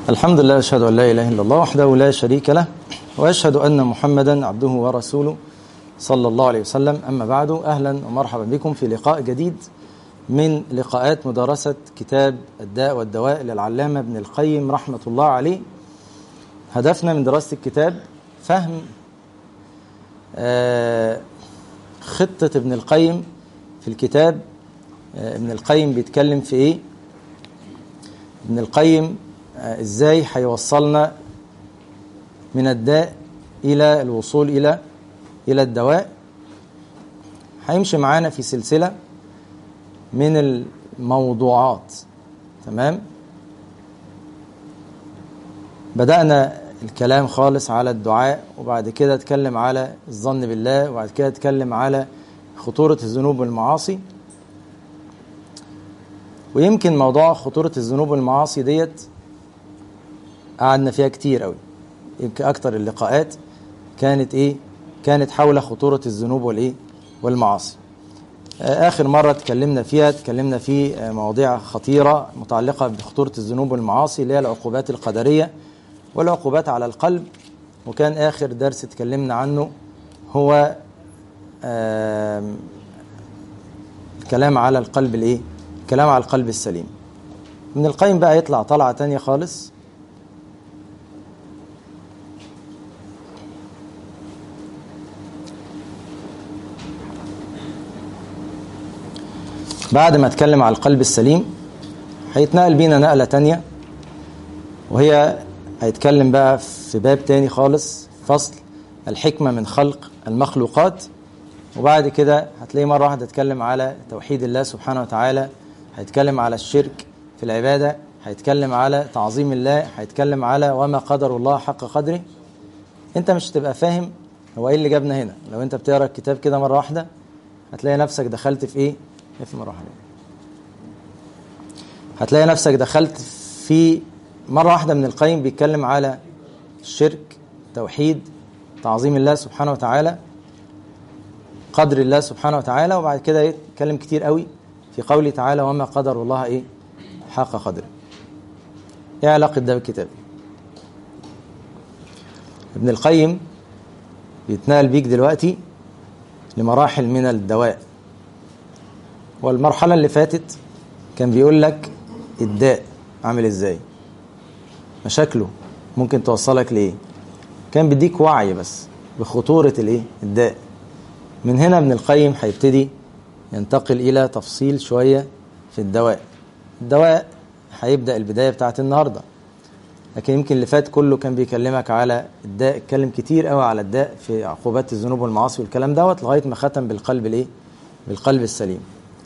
الحمد لله أشهد أن لا إله إلا الله وحده لا شريك له وأشهد أن محمدا عبده ورسوله صلى الله عليه وسلم أما بعد أهلا ومرحبا بكم في لقاء جديد من لقاءات مدارسة كتاب الداء والدواء للعلامة ابن القيم رحمة الله عليه هدفنا من دراسة الكتاب فهم آه خطة ابن القيم في الكتاب آه ابن القيم بيتكلم في ايه ابن القيم آه ازاي هيوصلنا من الداء الى الوصول الى الى الدواء هيمشي معانا في سلسلة من الموضوعات تمام بدأنا الكلام خالص على الدعاء وبعد كده اتكلم على الظن بالله وبعد كده اتكلم على خطورة الذنوب والمعاصي ويمكن موضوع خطورة الذنوب والمعاصي ديت قعدنا فيها كتير قوي يمكن أكتر اللقاءات كانت إيه كانت حول خطورة الذنوب والإيه والمعاصي آخر مرة اتكلمنا فيها اتكلمنا في مواضيع خطيرة متعلقة بخطورة الذنوب والمعاصي اللي هي العقوبات القدرية والعقوبات على القلب وكان آخر درس اتكلمنا عنه هو الكلام على القلب الايه الكلام على القلب السليم ابن القيم بقى يطلع طلعة تانية خالص بعد ما اتكلم على القلب السليم هيتنقل بينا نقلة تانية وهي هيتكلم بقى في باب تاني خالص فصل الحكمة من خلق المخلوقات وبعد كده هتلاقي مرة واحدة اتكلم على توحيد الله سبحانه وتعالى هيتكلم على الشرك في العبادة هيتكلم على تعظيم الله هيتكلم على وما قدر الله حق قدره انت مش هتبقى فاهم هو ايه اللي جابنا هنا لو انت بتقرا الكتاب كده مرة واحدة هتلاقي نفسك دخلت في ايه في مرة واحدة هتلاقي نفسك دخلت في مرة واحدة من القيم بيتكلم على الشرك توحيد تعظيم الله سبحانه وتعالى قدر الله سبحانه وتعالى وبعد كده يتكلم كتير قوي في قوله تعالى وما قدر الله ايه حق قدره ايه علاقة ده بالكتاب ابن القيم بيتنقل بيك دلوقتي لمراحل من الدواء والمرحلة اللي فاتت كان بيقول لك الداء عامل ازاي مشاكله ممكن توصلك لايه كان بيديك وعي بس بخطورة الايه الداء من هنا ابن القيم هيبتدي ينتقل الى تفصيل شوية في الدواء الدواء هيبدأ البداية بتاعت النهاردة لكن يمكن اللي فات كله كان بيكلمك على الداء اتكلم كتير قوي على الداء في عقوبات الذنوب والمعاصي والكلام دوت لغاية ما ختم بالقلب الايه بالقلب السليم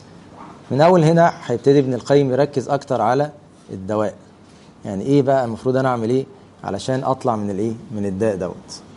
من اول هنا هيبتدي ابن القيم يركز اكتر على الدواء يعني ايه بقى المفروض انا اعمل ايه علشان اطلع من الايه من الداء دوت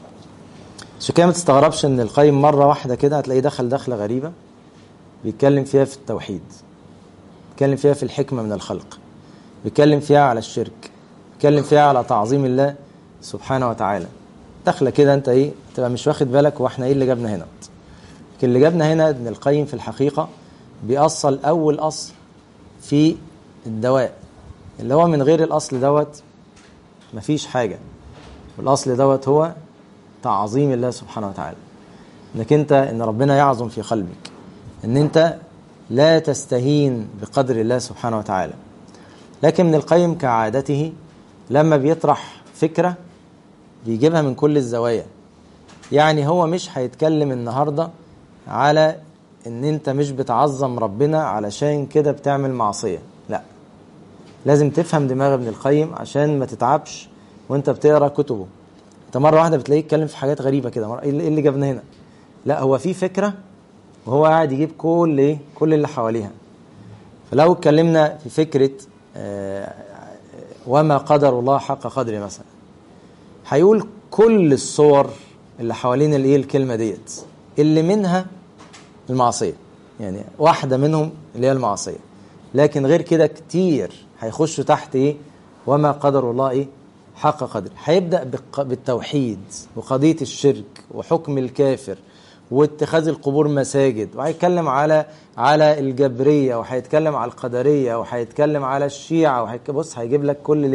عشان كده ما تستغربش ان القيم مره واحده كده هتلاقيه دخل دخله غريبه بيتكلم فيها في التوحيد بيتكلم فيها في الحكمه من الخلق بيتكلم فيها على الشرك بيتكلم فيها على تعظيم الله سبحانه وتعالى دخله كده انت ايه تبقى مش واخد بالك هو احنا ايه اللي جابنا هنا لكن اللي جابنا هنا ابن القيم في الحقيقه بيأصل اول اصل في الدواء اللي هو من غير الاصل دوت مفيش حاجه والاصل دوت هو تعظيم الله سبحانه وتعالى انك انت ان ربنا يعظم في قلبك ان انت لا تستهين بقدر الله سبحانه وتعالى لكن من القيم كعادته لما بيطرح فكره بيجيبها من كل الزوايا يعني هو مش هيتكلم النهارده على ان انت مش بتعظم ربنا علشان كده بتعمل معصيه لا لازم تفهم دماغ ابن القيم عشان ما تتعبش وانت بتقرا كتبه انت مره واحده بتلاقيه يتكلم في حاجات غريبه كده ايه اللي جابنا هنا لا هو في فكره وهو قاعد يجيب كل ايه كل اللي حواليها فلو اتكلمنا في فكره آه وما قدر الله حق قدره مثلا هيقول كل الصور اللي حوالين الايه الكلمه ديت اللي منها المعصيه يعني واحده منهم اللي هي المعصيه لكن غير كده كتير هيخشوا تحت ايه وما قدر الله ايه حق قدر هيبدا بالتوحيد وقضيه الشرك وحكم الكافر واتخاذ القبور مساجد وهيتكلم على على الجبريه وهيتكلم على القدريه وهيتكلم على الشيعه وهيك بص هيجيب لك كل ليه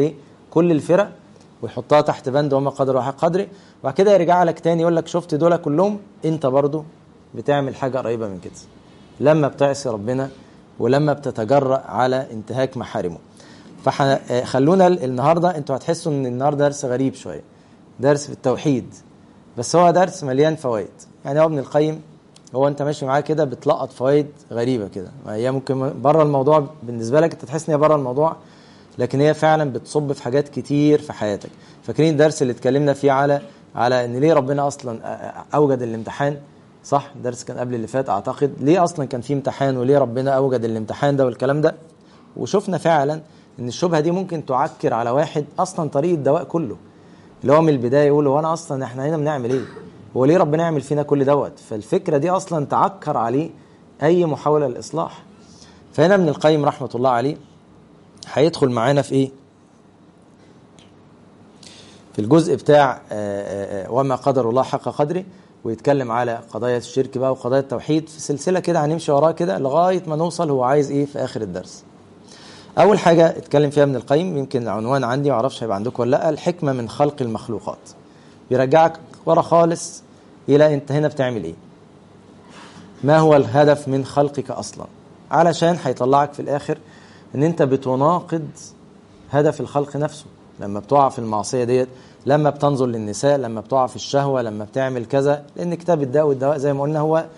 كل الفرق ويحطها تحت بند وما قدر وحق قدري وبعد كده يرجع لك تاني يقول لك شفت دول كلهم انت برضو بتعمل حاجه قريبه من كده لما بتعصي ربنا ولما بتتجرأ على انتهاك محارمه فخلونا النهارده انتوا هتحسوا ان النهارده درس غريب شويه درس في التوحيد بس هو درس مليان فوائد يعني هو ابن القيم هو انت ماشي معاه كده بتلقط فوائد غريبه كده هي ممكن بره الموضوع بالنسبه لك انت تحس ان هي بره الموضوع لكن هي فعلا بتصب في حاجات كتير في حياتك فاكرين الدرس اللي اتكلمنا فيه على على ان ليه ربنا اصلا اوجد الامتحان صح الدرس كان قبل اللي فات اعتقد ليه اصلا كان في امتحان وليه ربنا اوجد الامتحان ده والكلام ده وشفنا فعلا ان الشبهه دي ممكن تعكر على واحد اصلا طريق الدواء كله اللي هو من البدايه يقول هو انا اصلا احنا هنا بنعمل ايه هو ليه ربنا يعمل فينا كل دوت فالفكره دي اصلا تعكر عليه اي محاوله للاصلاح فهنا ابن القيم رحمه الله عليه هيدخل معانا في ايه في الجزء بتاع وما قدر الله حق قدره ويتكلم على قضايا الشرك بقى وقضايا التوحيد في سلسله كده هنمشي وراه كده لغايه ما نوصل هو عايز ايه في اخر الدرس اول حاجه اتكلم فيها ابن القيم يمكن العنوان عندي معرفش هيبقى عندكم ولا لا الحكمه من خلق المخلوقات بيرجعك ورا خالص الى انت هنا بتعمل ايه ما هو الهدف من خلقك اصلا علشان هيطلعك في الاخر ان انت بتناقض هدف الخلق نفسه لما بتقع في المعصيه ديت لما بتنظر للنساء لما بتقع في الشهوه لما بتعمل كذا لان كتاب الداء والدواء زي ما قلنا هو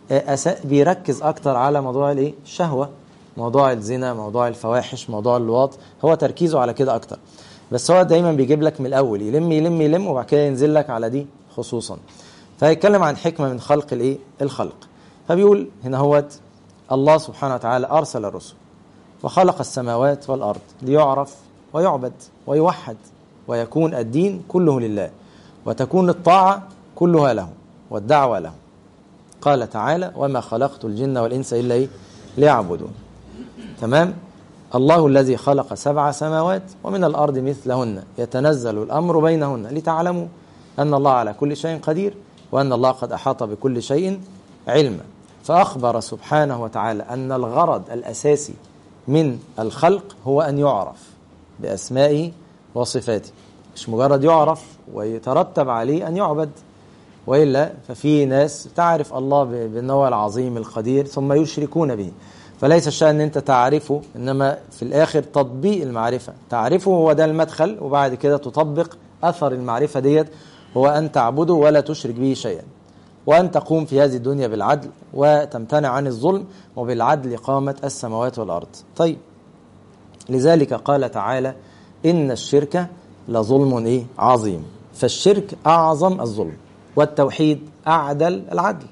بيركز اكتر على موضوع الايه الشهوه موضوع الزنا موضوع الفواحش موضوع اللواط هو تركيزه على كده اكتر بس هو دايما بيجيب لك من الاول يلم يلم يلم وبعد كده ينزل لك على دي خصوصا فهيتكلم عن حكمه من خلق الايه الخلق فبيقول هنا هوت الله سبحانه وتعالى ارسل الرسل وخلق السماوات والارض ليعرف ويعبد ويوحد ويكون الدين كله لله وتكون الطاعه كلها له والدعوه له قال تعالى وما خلقت الجن والانس الا ايه ليعبدون تمام الله الذي خلق سبع سماوات ومن الارض مثلهن يتنزل الامر بينهن لتعلموا ان الله على كل شيء قدير وان الله قد احاط بكل شيء علما فاخبر سبحانه وتعالى ان الغرض الاساسي من الخلق هو ان يعرف باسمائه وصفاته مش مجرد يعرف ويترتب عليه ان يعبد والا ففي ناس تعرف الله بالنوع العظيم القدير ثم يشركون به فليس الشأن ان انت تعرفه انما في الاخر تطبيق المعرفه تعرفه هو ده المدخل وبعد كده تطبق اثر المعرفه ديت هو ان تعبده ولا تشرك به شيئا وان تقوم في هذه الدنيا بالعدل وتمتنع عن الظلم وبالعدل قامت السماوات والارض طيب لذلك قال تعالى ان الشرك لظلم ايه عظيم فالشرك اعظم الظلم والتوحيد اعدل العدل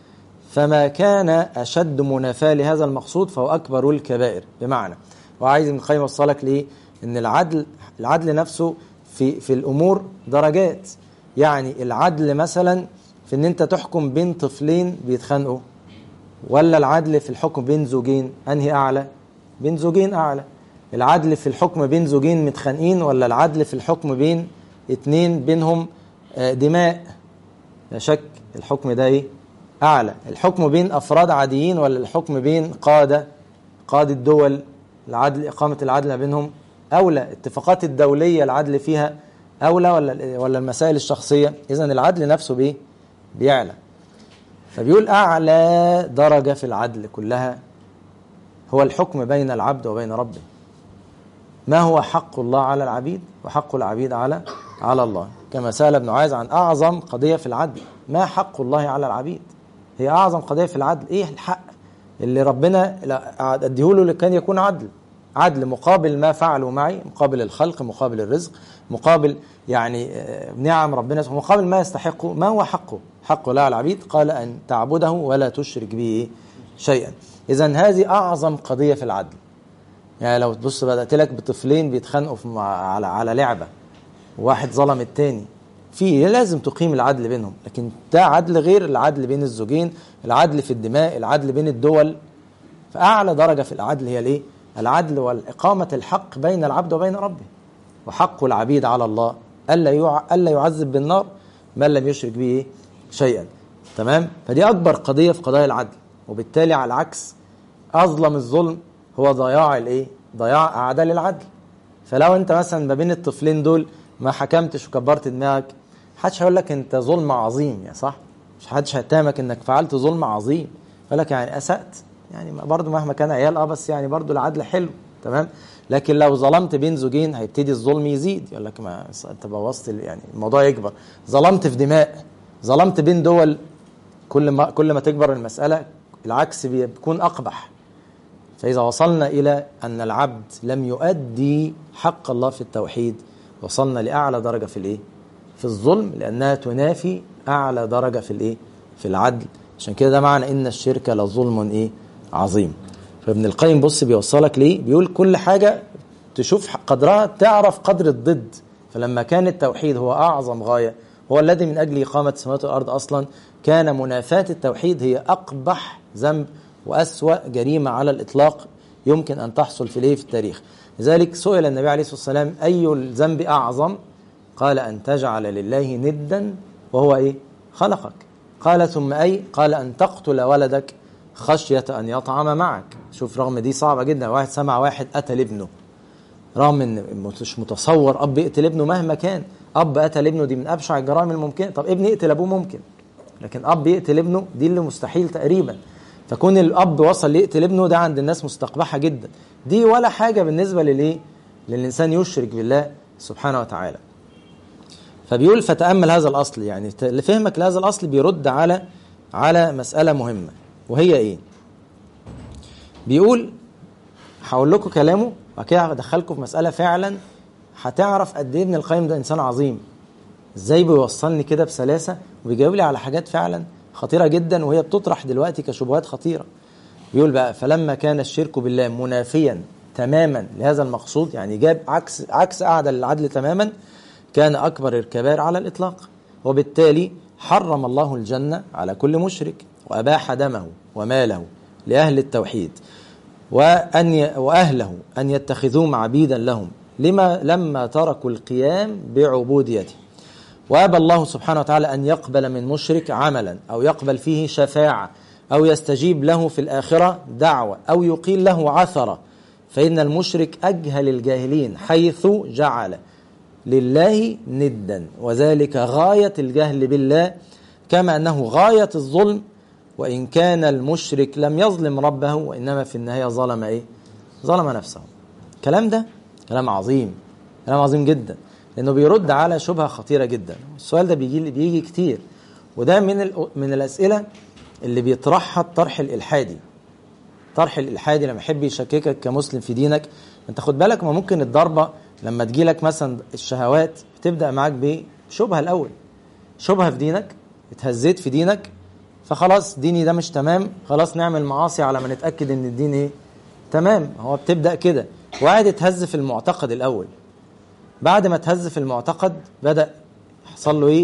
فما كان اشد منافاه لهذا المقصود فهو اكبر الكبائر بمعنى وعايز ابن القيم يوصلك ليه ان العدل العدل نفسه في في الامور درجات يعني العدل مثلا في ان انت تحكم بين طفلين بيتخانقوا ولا العدل في الحكم بين زوجين انهي اعلى بين زوجين اعلى العدل في الحكم بين زوجين متخانقين ولا العدل في الحكم بين اتنين بينهم دماء لا شك الحكم ده ايه اعلى الحكم بين افراد عاديين ولا الحكم بين قاده قاده دول العدل اقامه العدل ما بينهم اولى اتفاقات الدوليه العدل فيها اولى ولا ولا المسائل الشخصيه اذا العدل نفسه بايه بيعلى فبيقول اعلى درجه في العدل كلها هو الحكم بين العبد وبين ربه ما هو حق الله على العبيد وحق العبيد على على الله كما سأل ابن عايز عن أعظم قضية في العدل ما حق الله على العبيد هي أعظم قضية في العدل إيه الحق اللي ربنا أديهوله لكان يكون عدل عدل مقابل ما فعلوا معي مقابل الخلق مقابل الرزق مقابل يعني نعم ربنا مقابل ما يستحقه ما هو حقه حق الله على العبيد قال أن تعبده ولا تشرك به شيئا إذا هذه أعظم قضية في العدل يعني لو تبص بدأت لك بطفلين بيتخانقوا على على لعبة واحد ظلم التاني في لازم تقيم العدل بينهم لكن ده عدل غير العدل بين الزوجين العدل في الدماء العدل بين الدول فأعلى درجة في العدل هي الإيه؟ العدل والإقامة الحق بين العبد وبين ربه وحق العبيد على الله ألا يع... ألا يعذب بالنار من لم يشرك به شيئا تمام فدي أكبر قضية في قضايا العدل وبالتالي على العكس أظلم الظلم هو ضياع الإيه؟ ضياع أعدال العدل فلو انت مثلا ما بين الطفلين دول ما حكمتش وكبرت دماغك محدش هيقول لك انت ظلم عظيم يا صح مش حدش هيتهمك انك فعلت ظلم عظيم يقول لك يعني اسأت يعني برضه مهما كان عيال اه بس يعني برضه العدل حلو تمام لكن لو ظلمت بين زوجين هيبتدي الظلم يزيد يقول لك ما انت بوظت يعني الموضوع يكبر ظلمت في دماء ظلمت بين دول كل ما كل ما تكبر المسألة العكس بيكون أقبح فإذا وصلنا إلى أن العبد لم يؤدي حق الله في التوحيد وصلنا لأعلى درجة في الإيه؟ في الظلم لأنها تنافي أعلى درجة في الإيه؟ في العدل عشان كده ده معنى إن الشرك لظلم إيه؟ عظيم فابن القيم بص بيوصلك ليه؟ بيقول كل حاجة تشوف قدرها تعرف قدر الضد فلما كان التوحيد هو أعظم غاية هو الذي من أجل إقامة السماوات والأرض أصلا كان منافاة التوحيد هي أقبح ذنب وأسوأ جريمة على الإطلاق يمكن أن تحصل في ليه في التاريخ لذلك سئل النبي عليه الصلاة والسلام أي الذنب أعظم قال أن تجعل لله ندا وهو إيه خلقك قال ثم أي قال أن تقتل ولدك خشية أن يطعم معك شوف رغم دي صعبة جدا واحد سمع واحد قتل ابنه رغم ان مش متصور اب يقتل ابنه مهما كان اب قتل ابنه دي من ابشع الجرائم الممكنه طب ابن يقتل ابوه ممكن لكن اب يقتل ابنه دي اللي مستحيل تقريبا فكون الاب وصل يقتل ابنه ده عند الناس مستقبحه جدا دي ولا حاجه بالنسبه للايه للانسان يشرك بالله سبحانه وتعالى فبيقول فتامل هذا الاصل يعني لفهمك لهذا الاصل بيرد على على مساله مهمه وهي ايه بيقول هقول لكم كلامه وبعد كده هدخلكم في مساله فعلا هتعرف قد ايه ابن القيم ده انسان عظيم ازاي بيوصلني كده بسلاسه وبيجاوب لي على حاجات فعلا خطيره جدا وهي بتطرح دلوقتي كشبهات خطيره بيقول بقى فلما كان الشرك بالله منافيا تماما لهذا المقصود يعني جاب عكس عكس قاعده للعدل تماما كان اكبر الكبائر على الاطلاق وبالتالي حرم الله الجنه على كل مشرك واباح دمه وماله لاهل التوحيد وأن ي... وأهله أن يتخذوهم عبيدا لهم لما لما تركوا القيام بعبوديته وأبى الله سبحانه وتعالى أن يقبل من مشرك عملا أو يقبل فيه شفاعة أو يستجيب له في الآخرة دعوة أو يقيل له عثرة فإن المشرك أجهل الجاهلين حيث جعل لله ندا وذلك غاية الجهل بالله كما أنه غاية الظلم وإن كان المشرك لم يظلم ربه وإنما في النهاية ظلم إيه؟ ظلم نفسه الكلام ده كلام عظيم كلام عظيم جدا لأنه بيرد على شبهة خطيرة جدا السؤال ده بيجي بيجي كتير وده من ال... من الأسئلة اللي بيطرحها الطرح الإلحادي طرح الإلحادي لما يحب يشككك كمسلم في دينك انت خد بالك ما ممكن الضربة لما تجيلك مثلا الشهوات تبدأ معاك بشبهة الأول شبهة في دينك اتهزيت في دينك فخلاص ديني ده مش تمام خلاص نعمل معاصي على ما نتاكد ان الدين ايه تمام هو بتبدا كده وقاعد يتهز في المعتقد الاول بعد ما تهز في المعتقد بدا حصل له ايه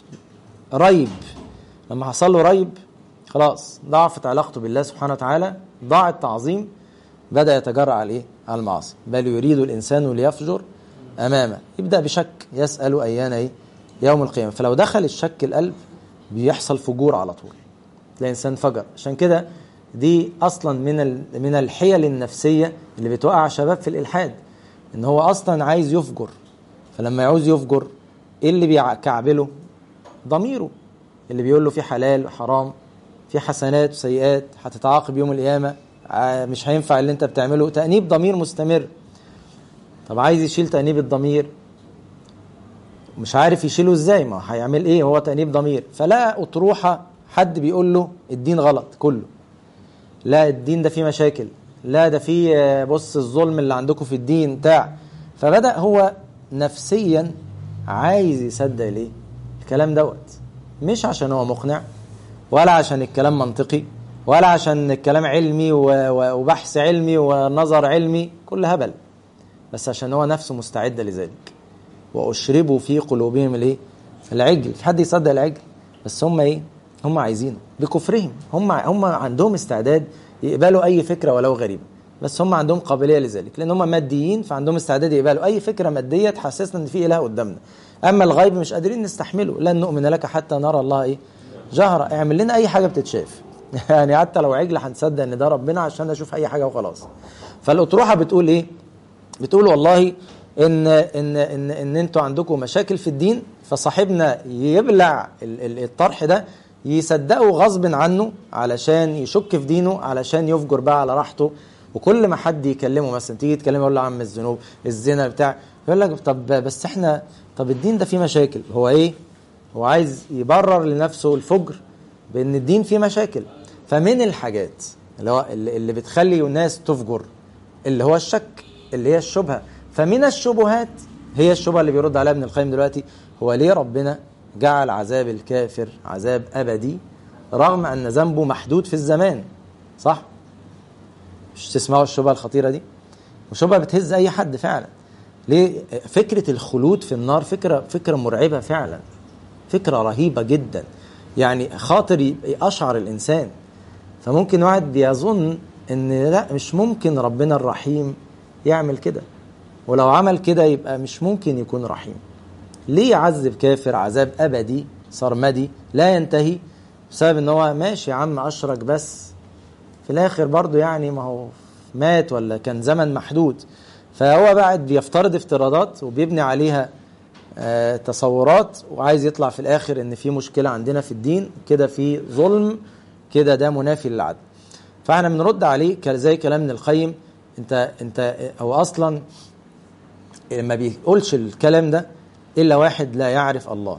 ريب لما حصل له ريب خلاص ضعفت علاقته بالله سبحانه وتعالى ضاع التعظيم بدا يتجرأ على ايه على المعاصي بل يريد الانسان ليفجر امامه يبدا بشك يسال ايان ايه يوم القيامه فلو دخل الشك القلب بيحصل فجور على طول تلاقي انسان فجر عشان كده دي اصلا من من الحيل النفسيه اللي بتوقع شباب في الالحاد ان هو اصلا عايز يفجر فلما يعوز يفجر ايه اللي بيكعبله ضميره اللي بيقول له في حلال وحرام في حسنات وسيئات هتتعاقب يوم القيامه مش هينفع اللي انت بتعمله تانيب ضمير مستمر طب عايز يشيل تانيب الضمير مش عارف يشيله ازاي ما هيعمل ايه هو تأنيب ضمير فلا اطروحه حد بيقول له الدين غلط كله لا الدين ده فيه مشاكل لا ده فيه بص الظلم اللي عندكم في الدين بتاع فبدأ هو نفسيا عايز يصدق ليه الكلام دوت مش عشان هو مقنع ولا عشان الكلام منطقي ولا عشان الكلام علمي وبحث علمي ونظر علمي كل هبل بس عشان هو نفسه مستعد لذلك واشربوا في قلوبهم الايه العجل في حد يصدق العجل بس هم ايه هم عايزينه بكفرهم هم هم عندهم استعداد يقبلوا اي فكره ولو غريبه بس هم عندهم قابليه لذلك لان هم ماديين فعندهم استعداد يقبلوا اي فكره ماديه تحسسنا ان في اله قدامنا اما الغيب مش قادرين نستحمله لن نؤمن لك حتى نرى الله ايه جهرة اعمل لنا اي حاجه بتتشاف يعني حتى لو عجل هنصدق ان ده ربنا عشان اشوف اي حاجه وخلاص فالاطروحه بتقول ايه بتقول والله ان ان ان ان انتوا عندكم مشاكل في الدين فصاحبنا يبلع ال- ال- الطرح ده يصدقه غصب عنه علشان يشك في دينه علشان يفجر بقى على راحته وكل ما حد يكلمه مثلا تيجي تكلمه يقول له عم الذنوب الزنا بتاع يقول لك طب بس احنا طب الدين ده فيه مشاكل هو ايه هو عايز يبرر لنفسه الفجر بان الدين فيه مشاكل فمن الحاجات اللي هو اللي اللي بتخلي الناس تفجر اللي هو الشك اللي هي الشبهه فمن الشبهات هي الشبهه اللي بيرد عليها ابن القيم دلوقتي هو ليه ربنا جعل عذاب الكافر عذاب ابدي رغم ان ذنبه محدود في الزمان صح مش تسمعوا الشبهه الخطيره دي وشبهه بتهز اي حد فعلا ليه فكره الخلود في النار فكره فكره مرعبه فعلا فكره رهيبه جدا يعني خاطر يبقى اشعر الانسان فممكن واحد يظن ان لا مش ممكن ربنا الرحيم يعمل كده ولو عمل كده يبقى مش ممكن يكون رحيم ليه يعذب كافر عذاب ابدي سرمدي لا ينتهي بسبب ان هو ماشي يا عم اشرك بس في الاخر برضه يعني ما هو مات ولا كان زمن محدود فهو بعد بيفترض افتراضات وبيبني عليها آه تصورات وعايز يطلع في الاخر ان في مشكله عندنا في الدين كده في ظلم كده ده منافي للعدل فاحنا بنرد عليه ك- زي كلام ابن القيم انت انت هو اصلا ما بيقولش الكلام ده الا واحد لا يعرف الله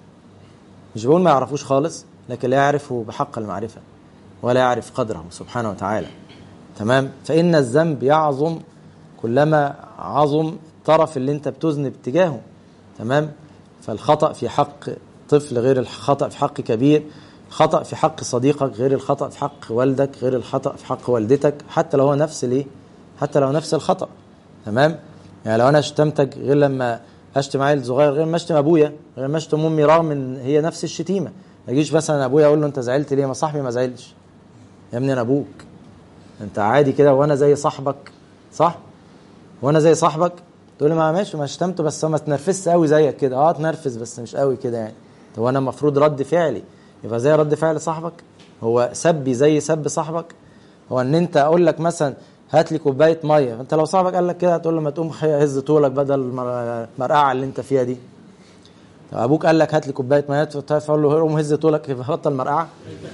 مش بقول ما يعرفوش خالص لكن لا يعرفه بحق المعرفه ولا يعرف قدره سبحانه وتعالى تمام فان الذنب يعظم كلما عظم الطرف اللي انت بتذنب تجاهه تمام فالخطا في حق طفل غير الخطا في حق كبير خطا في حق صديقك غير الخطا في حق والدك غير الخطا في حق والدتك حتى لو هو نفس الايه حتى لو نفس الخطا تمام يعني لو انا شتمتك غير لما اشتم عيل صغير غير ما اشتم ابويا غير ما اشتم امي رغم ان هي نفس الشتيمه ما يجيش مثلا ابويا اقول له انت زعلت ليه ما صاحبي ما زعلش يا ابني انا ابوك انت عادي كده وانا زي صاحبك صح وانا زي صاحبك تقول لي ما ماشي ما شتمته بس ما تنرفزش قوي زيك كده اه اتنرفز بس مش قوي كده يعني طب انا المفروض رد فعلي يبقى زي رد فعل صاحبك هو سبي زي سب صاحبك هو ان انت اقول لك مثلا هات لي كوبايه ميه فانت لو صاحبك قال لك كده هتقول له ما تقوم هز طولك بدل المر- المرقعه اللي انت فيها دي طب ابوك قال لك هات لي كوبايه ميه تقول له قوم هز طولك يبقى بطل مرقعه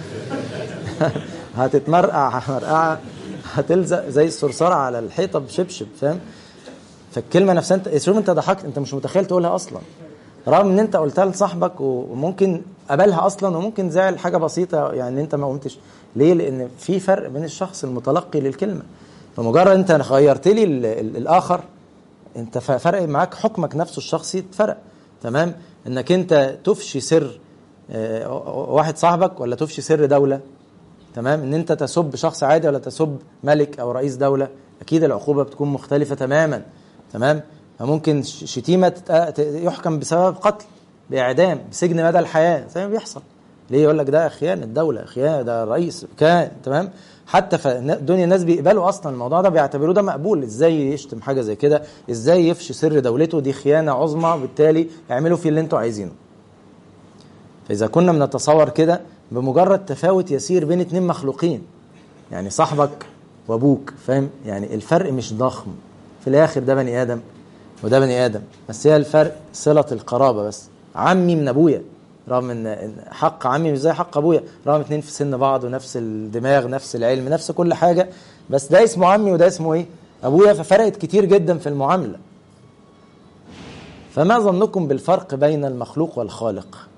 هتتمرقع مرقعه هتلزق زي الصرصار على الحيطه بشبشب فاهم فالكلمه نفسها انت شوف انت ضحكت انت مش متخيل تقولها اصلا رغم ان انت قلتها لصاحبك وممكن قبلها اصلا وممكن زعل حاجه بسيطه يعني انت ما قمتش ليه لان في فرق بين الشخص المتلقي للكلمه فمجرد انت غيرت لي ال- ال- الاخر انت ف- فرق معاك حكمك نفسه الشخصي اتفرق تمام انك انت تفشي سر آه، واحد صاحبك ولا تفشي سر دوله تمام ان انت تسب شخص عادي ولا تسب ملك او رئيس دوله اكيد العقوبه بتكون مختلفه تماما تمام فممكن ش- شتيمه تت- ت- يحكم بسبب قتل باعدام بسجن مدى الحياه زي ما بيحصل ليه يقول لك ده خيانه الدوله خيانه ده رئيس كان تمام حتى في دنيا الناس بيقبلوا اصلا الموضوع ده بيعتبروه ده مقبول ازاي يشتم حاجه زي كده ازاي يفشي سر دولته دي خيانه عظمى وبالتالي اعملوا فيه اللي انتوا عايزينه فإذا كنا بنتصور كده بمجرد تفاوت يسير بين اتنين مخلوقين يعني صاحبك وابوك فاهم يعني الفرق مش ضخم في الاخر ده بني ادم وده بني ادم بس هي الفرق صله القرابه بس عمي من ابويا رغم ان إن حق عمي مش زي حق ابويا رغم اتنين في سن بعض ونفس الدماغ نفس العلم نفس كل حاجه بس ده اسمه عمي وده اسمه ايه ابويا ففرقت كتير جدا في المعامله فما ظنكم بالفرق بين المخلوق والخالق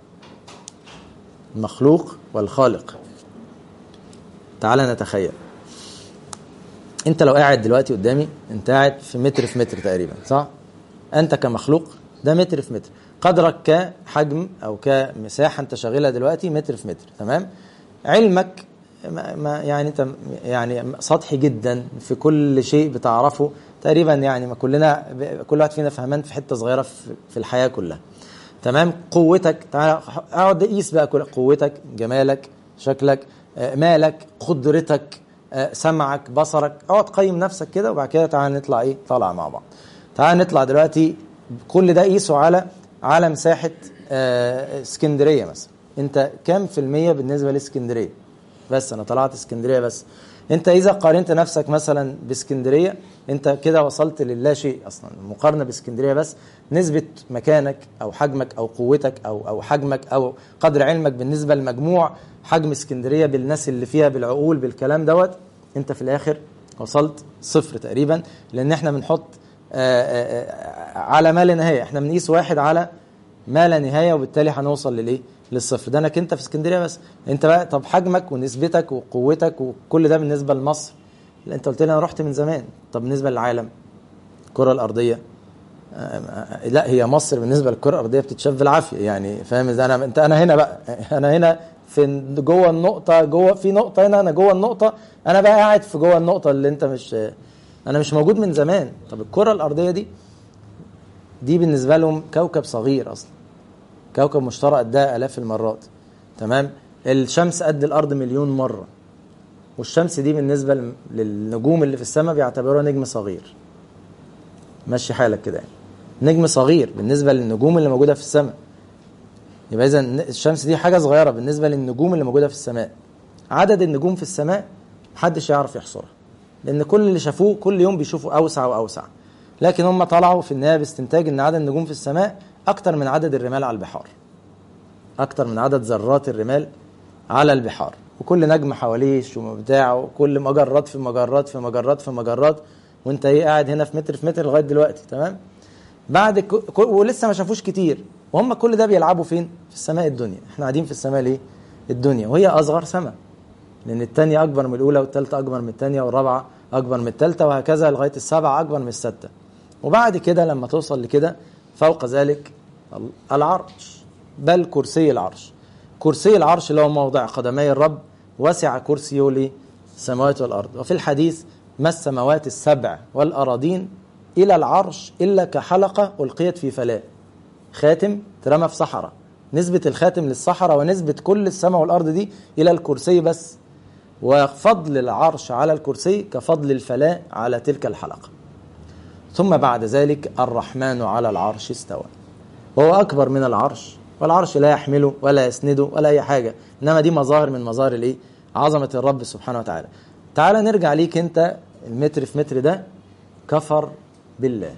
المخلوق والخالق تعال نتخيل انت لو قاعد دلوقتي قدامي انت قاعد في متر في متر تقريبا صح انت كمخلوق ده متر في متر قدرك كحجم او كمساحه انت شغالها دلوقتي متر في متر تمام علمك ما ما يعني انت يعني سطحي جدا في كل شيء بتعرفه تقريبا يعني ما كلنا كل واحد فينا فهمان في حته صغيره في في الحياه كلها تمام قوتك تعالى اقعد قيس بقى كل قوتك جمالك شكلك آه، مالك قدرتك آه، سمعك بصرك اقعد قيم نفسك كده وبعد كده تعالى نطلع ايه طالع مع بعض تعالى نطلع دلوقتي كل ده قيسه على على مساحه آه، اسكندريه مثلا انت كام في المية بالنسبه لاسكندريه بس انا طلعت اسكندريه بس انت اذا قارنت نفسك مثلا باسكندريه انت كده وصلت للا شيء اصلا المقارنه باسكندريه بس نسبه مكانك او حجمك او قوتك او او حجمك او قدر علمك بالنسبه لمجموع حجم اسكندريه بالناس اللي فيها بالعقول بالكلام دوت انت في الاخر وصلت صفر تقريبا لان احنا بنحط آآ آآ على ما لا نهايه احنا بنقيس واحد على ما لا نهايه وبالتالي هنوصل للايه للصفر ده انك انت في اسكندريه بس انت بقى طب حجمك ونسبتك وقوتك وكل ده بالنسبه لمصر لا انت قلت لي انا رحت من زمان طب بالنسبه للعالم الكره الارضيه آه لا هي مصر بالنسبه للكره الارضيه بتتشاف بالعافيه يعني فاهم ازاي انا انت انا هنا بقى انا هنا في جوه النقطه جوه في نقطه هنا انا جوه النقطه انا بقى قاعد في جوه النقطه اللي انت مش انا مش موجود من زمان طب الكره الارضيه دي دي بالنسبه لهم كوكب صغير اصلا كوكب مشترك قدها الاف المرات تمام الشمس قد الارض مليون مره والشمس دي بالنسبه للنجوم اللي في السماء بيعتبروها نجم صغير مشي حالك كده يعني نجم صغير بالنسبه للنجوم اللي موجوده في السماء يبقى اذا الشمس دي حاجه صغيره بالنسبه للنجوم اللي موجوده في السماء عدد النجوم في السماء محدش يعرف يحصرها لان كل اللي شافوه كل يوم بيشوفوا اوسع واوسع لكن هم طلعوا في النهايه باستنتاج ان عدد النجوم في السماء اكتر من عدد الرمال على البحار اكتر من عدد ذرات الرمال على البحار وكل نجم حواليه بتاع وكل مجرات في مجرات في مجرات في مجرات وانت ايه قاعد هنا في متر في متر لغايه دلوقتي تمام بعد ك... ولسه ما شافوش كتير وهم كل ده بيلعبوا فين في السماء الدنيا احنا قاعدين في السماء ليه الدنيا وهي اصغر سماء لان الثانيه اكبر من الاولى والثالثه اكبر من الثانيه والرابعه اكبر من الثالثه وهكذا لغايه السابعه اكبر من السادسه وبعد كده لما توصل لكده فوق ذلك العرش بل كرسي العرش كرسي العرش اللي هو موضع قدمي الرب وسع كرسيه للسماوات والارض وفي الحديث ما السماوات السبع والاراضين الى العرش الا كحلقه القيت في فلاه خاتم ترمى في صحراء نسبة الخاتم للصحراء ونسبة كل السماء والأرض دي إلى الكرسي بس وفضل العرش على الكرسي كفضل الفلاة على تلك الحلقة ثم بعد ذلك الرحمن على العرش استوى وهو أكبر من العرش والعرش لا يحمله ولا يسنده ولا أي حاجة إنما دي مظاهر من مظاهر الإيه؟ عظمة الرب سبحانه وتعالى تعال نرجع ليك أنت المتر في متر ده كفر بالله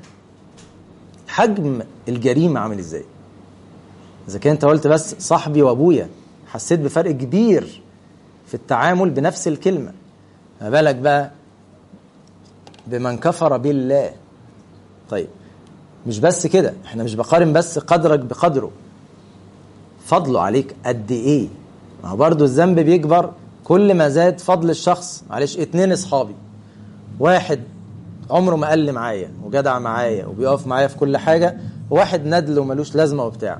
حجم الجريمة عامل إزاي إذا كان أنت قلت بس صاحبي وأبويا حسيت بفرق كبير في التعامل بنفس الكلمة ما بالك بقى بمن كفر بالله طيب مش بس كده احنا مش بقارن بس قدرك بقدره فضله عليك قد ايه ما هو برضه الذنب بيكبر كل ما زاد فضل الشخص معلش اتنين اصحابي واحد عمره ما قل معايا وجدع معايا وبيقف معايا في كل حاجه وواحد ندل وملوش لازمه وبتاع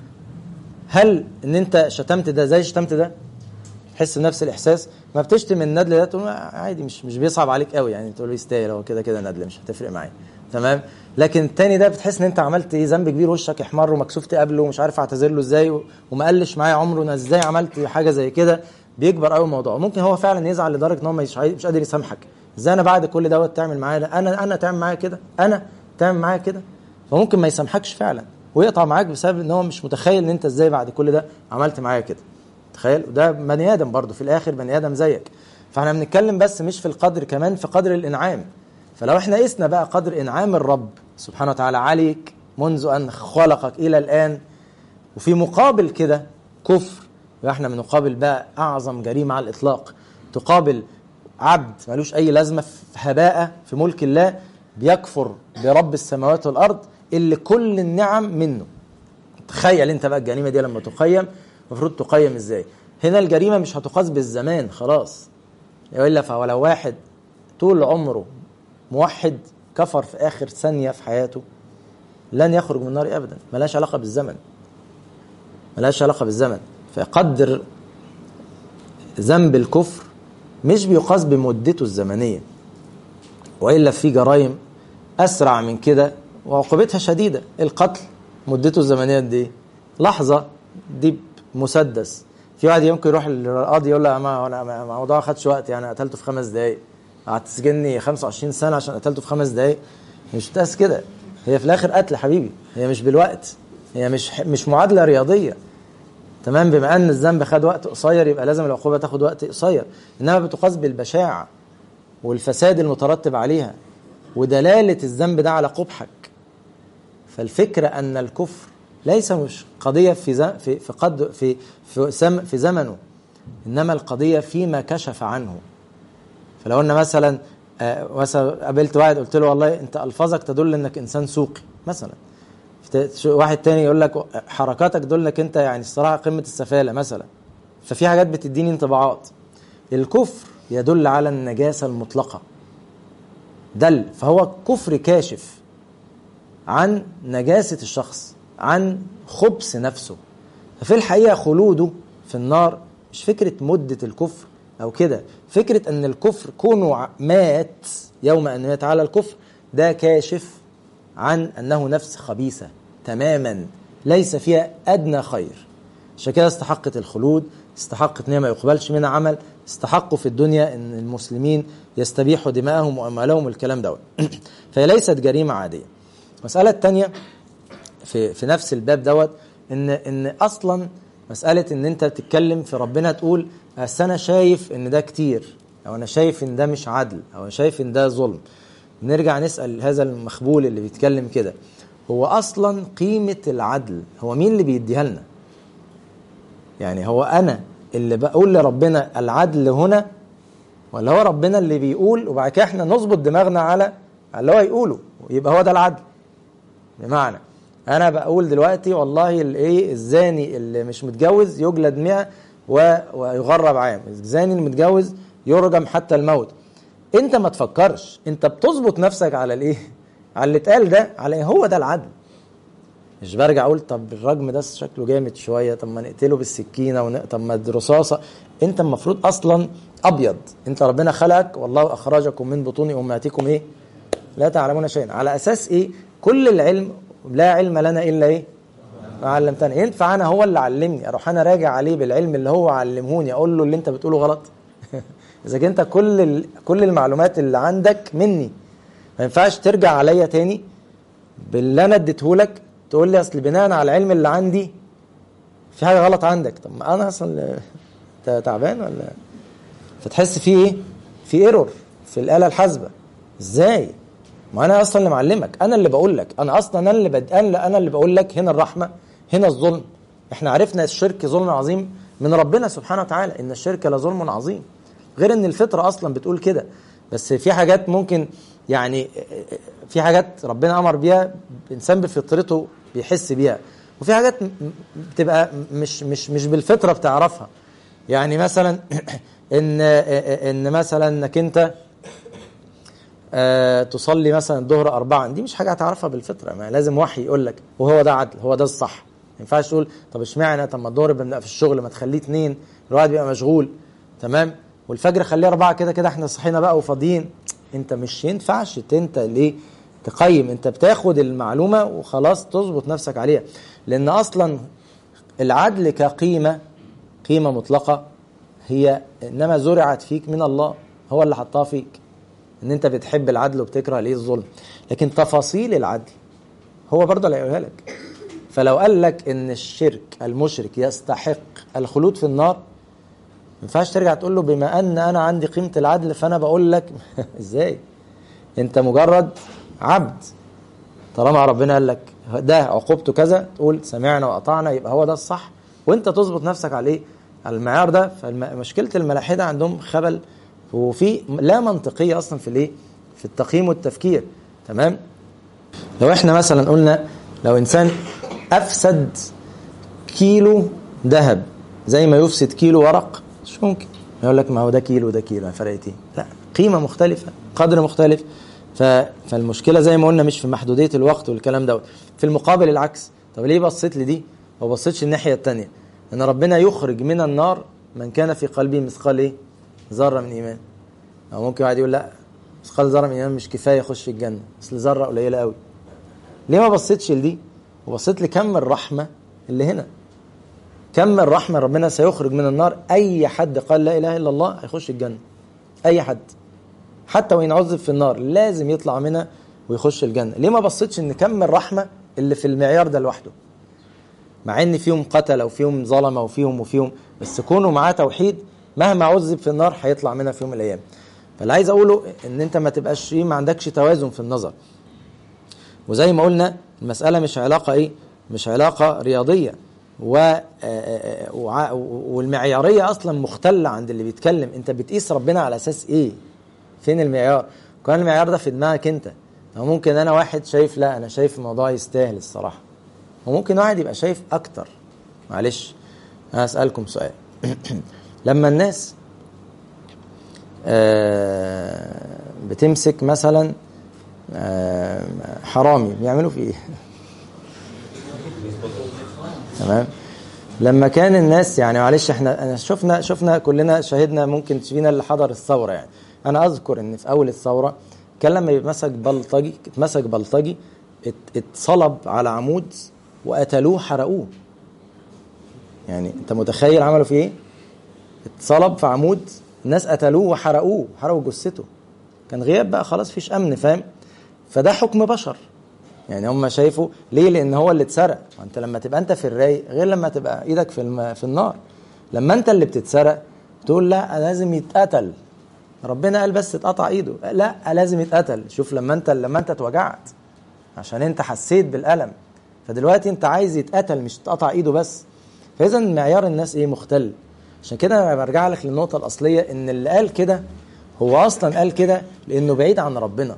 هل ان انت شتمت ده زي شتمت ده تحس بنفس الاحساس ما بتشتم الندل ده تقول عادي مش مش بيصعب عليك قوي يعني تقول له يستاهل هو كده كده ندل مش هتفرق معايا تمام لكن التاني ده بتحس ان انت عملت ايه ذنب كبير وشك احمر ومكسوف تقابله ومش عارف اعتذر له ازاي وما قلش معايا عمره انا ازاي عملت حاجه زي كده بيكبر قوي الموضوع ممكن هو فعلا يزعل لدرجه ان هو مش مش قادر يسامحك ازاي انا بعد كل دوت تعمل معايا ده انا انا تعمل معايا كده انا تعمل معايا كده فممكن ما يسامحكش فعلا ويقطع معاك بسبب ان هو مش متخيل ان انت ازاي بعد كل ده عملت معايا كده تخيل وده بني ادم برضه في الاخر بني ادم زيك فاحنا بنتكلم بس مش في القدر كمان في قدر الانعام فلو احنا قسنا بقى قدر انعام الرب سبحانه وتعالى عليك منذ ان خلقك الى الان وفي مقابل كده كفر يبقى احنا بنقابل بقى اعظم جريمه على الاطلاق تقابل عبد ملوش اي لازمه في هباءه في ملك الله بيكفر برب السماوات والارض اللي كل النعم منه تخيل انت بقى الجريمه دي لما تقيم المفروض تقيم ازاي هنا الجريمه مش هتقاس بالزمان خلاص والا فولو واحد طول عمره موحد كفر في اخر ثانيه في حياته لن يخرج من النار ابدا ملهاش علاقه بالزمن ملهاش علاقه بالزمن فقدر ذنب الكفر مش بيقاس بمدته الزمنيه والا في جرائم اسرع من كده وعقوبتها شديده القتل مدته الزمنيه قد ايه لحظه دي مسدس في واحد يمكن يروح للقاضي يقول له ما انا الموضوع ما خدش وقت يعني قتلته في خمس دقائق هتسجني 25 سنه عشان قتلته في خمس دقائق مش بتقاس كده هي في الاخر قتل حبيبي هي مش بالوقت هي مش مش معادله رياضيه تمام بما ان الذنب خد وقت قصير يبقى لازم العقوبه تاخد وقت قصير انما بتقاس بالبشاعه والفساد المترتب عليها ودلالة الذنب ده على قبحك فالفكرة أن الكفر ليس مش قضية في زم في في قد في في, سم في زمنه إنما القضية فيما كشف عنه فلو أن مثلا آه مثلا قابلت واحد قلت له والله أنت ألفاظك تدل إنك إنسان سوقي مثلا واحد تاني يقول لك حركاتك تدل إنك أنت يعني الصراحة قمة السفالة مثلا ففي حاجات بتديني انطباعات الكفر يدل على النجاسة المطلقة دل فهو كفر كاشف عن نجاسة الشخص عن خبث نفسه ففي الحقيقة خلوده في النار مش فكرة مدة الكفر أو كده فكرة أن الكفر كونه مات يوم أن مات على الكفر ده كاشف عن أنه نفس خبيثة تماما ليس فيها أدنى خير عشان كده استحقت الخلود استحقت ان ما يقبلش منها عمل استحقوا في الدنيا ان المسلمين يستبيحوا دماءهم واموالهم والكلام دوت فهي ليست جريمه عاديه المساله الثانيه في في نفس الباب دوت ان ان اصلا مساله ان انت تتكلم في ربنا تقول اصل انا شايف ان ده كتير او انا شايف ان ده مش عدل او انا شايف ان ده ظلم نرجع نسال هذا المخبول اللي بيتكلم كده هو اصلا قيمه العدل هو مين اللي بيديها لنا يعني هو انا اللي بقول لربنا العدل هنا ولا هو ربنا اللي بيقول وبعد كده احنا نظبط دماغنا على اللي هو يقوله يبقى هو ده العدل بمعنى انا بقول دلوقتي والله الايه الزاني اللي مش متجوز يجلد 100 ويغرب عام الزاني المتجوز يرجم حتى الموت انت ما تفكرش انت بتظبط نفسك على الايه على اللي اتقال ده على إيه؟ هو ده العدل مش برجع اقول طب الرجم ده شكله جامد شويه طب ما نقتله بالسكينه ون... طب ما الرصاصه انت المفروض اصلا ابيض انت ربنا خلقك والله اخرجكم من بطون امهاتكم ايه لا تعلمون شيئا على اساس ايه كل العلم لا علم لنا الا ايه ما علمتنا ينفع انا هو اللي علمني اروح انا راجع عليه بالعلم اللي هو علمهوني اقول له اللي انت بتقوله غلط اذا كنت كل ال... كل المعلومات اللي عندك مني ما ينفعش ترجع عليا تاني باللي انا اديته لك تقول لي اصل بناء على العلم اللي عندي في حاجه غلط عندك طب ما انا اصلا انت تعبان ولا فتحس في ايه في ايرور في الاله الحاسبه ازاي ما انا اصلا اللي معلمك انا اللي بقول لك انا اصلا انا اللي بد... انا اللي بقول لك هنا الرحمه هنا الظلم احنا عرفنا الشرك ظلم عظيم من ربنا سبحانه وتعالى ان الشرك لظلم عظيم غير ان الفطره اصلا بتقول كده بس في حاجات ممكن يعني في حاجات ربنا امر بيها الانسان بفطرته بيحس بيها وفي حاجات بتبقى مش مش مش بالفطره بتعرفها يعني مثلا ان ان مثلا انك انت تصلي مثلا الظهر أربعا دي مش حاجة هتعرفها بالفطرة ما لازم وحي يقول لك وهو ده عدل هو ده الصح ما ينفعش تقول طب اشمعنى طب ما الظهر بنبقى في الشغل ما تخليه اثنين الواحد بيبقى مشغول تمام والفجر خليه أربعة كده كده احنا صحينا بقى وفاضيين انت مش ينفعش انت ليه تقيم انت بتاخد المعلومة وخلاص تظبط نفسك عليها لأن أصلا العدل كقيمة قيمة مطلقة هي إنما زرعت فيك من الله هو اللي حطها فيك ان انت بتحب العدل وبتكره ليه الظلم لكن تفاصيل العدل هو برضه اللي هيقولها لك فلو قال لك ان الشرك المشرك يستحق الخلود في النار ما ينفعش ترجع تقول له بما ان انا عندي قيمه العدل فانا بقول لك ازاي انت مجرد عبد طالما ربنا قال لك ده عقوبته كذا تقول سمعنا واطعنا يبقى هو ده الصح وانت تظبط نفسك على ايه على المعيار ده فمشكله الملاحده عندهم خبل وفي لا منطقيه اصلا في الايه في التقييم والتفكير تمام لو احنا مثلا قلنا لو انسان افسد كيلو ذهب زي ما يفسد كيلو ورق مش ممكن يقول لك ما هو ده كيلو ده كيلو فرقت ايه لا قيمه مختلفه قدر مختلف ف... فالمشكله زي ما قلنا مش في محدوديه الوقت والكلام دوت في المقابل العكس طب ليه بصيت لدي وما بصيتش الناحيه الثانيه ان ربنا يخرج من النار من كان في قلبه مثقال ايه ذره من ايمان او ممكن واحد يقول لا مثقال ذره من ايمان مش كفايه يخش الجنه اصل ذره قليله قوي ليه ما بصيتش لدي وبصيت لكم الرحمه اللي هنا كم الرحمه ربنا سيخرج من النار اي حد قال لا اله الا الله هيخش الجنه اي حد حتى وان عذب في النار لازم يطلع منها ويخش الجنه ليه ما بصيتش ان كم الرحمه اللي في المعيار ده لوحده مع ان فيهم قتله وفيهم ظلمه وفيهم وفيهم بس كونوا معاه توحيد مهما عذب في النار هيطلع منها في يوم من الايام فاللي عايز اقوله ان انت ما تبقاش ايه ما عندكش توازن في النظر وزي ما قلنا المساله مش علاقه ايه مش علاقه رياضيه و آه، آه، آه، وع- والمعياريه اصلا مختله عند اللي بيتكلم انت بتقيس ربنا على اساس ايه فين المعيار كان المعيار ده في دماغك انت أو ممكن انا واحد شايف لا انا شايف الموضوع يستاهل الصراحه وممكن واحد يبقى شايف اكتر معلش انا اسالكم سؤال لما الناس آه، بتمسك مثلا آه، حرامي بيعملوا فيه ايه تمام لما كان الناس يعني معلش احنا انا شفنا شفنا كلنا شاهدنا ممكن فينا اللي حضر الثوره يعني انا اذكر ان في اول الثوره كان لما يتمسك بلطجي اتمسك بلطجي ات- اتصلب على عمود وقتلوه حرقوه يعني انت متخيل عملوا فيه ايه؟ اتصلب في عمود الناس قتلوه وحرقوه حرقوا جثته كان غياب بقى خلاص فيش امن فاهم فده حكم بشر يعني هم شايفوا ليه لان هو اللي اتسرق وانت لما تبقى انت في الرايق غير لما تبقى ايدك في الم... في النار لما انت اللي بتتسرق تقول لا لازم يتقتل ربنا قال بس اتقطع ايده لا لازم يتقتل شوف لما انت لما انت اتوجعت عشان انت حسيت بالالم فدلوقتي انت عايز يتقتل مش تقطع ايده بس فاذا معيار الناس ايه مختل عشان كده انا برجع لك للنقطه الاصليه ان اللي قال كده هو اصلا قال كده لانه بعيد عن ربنا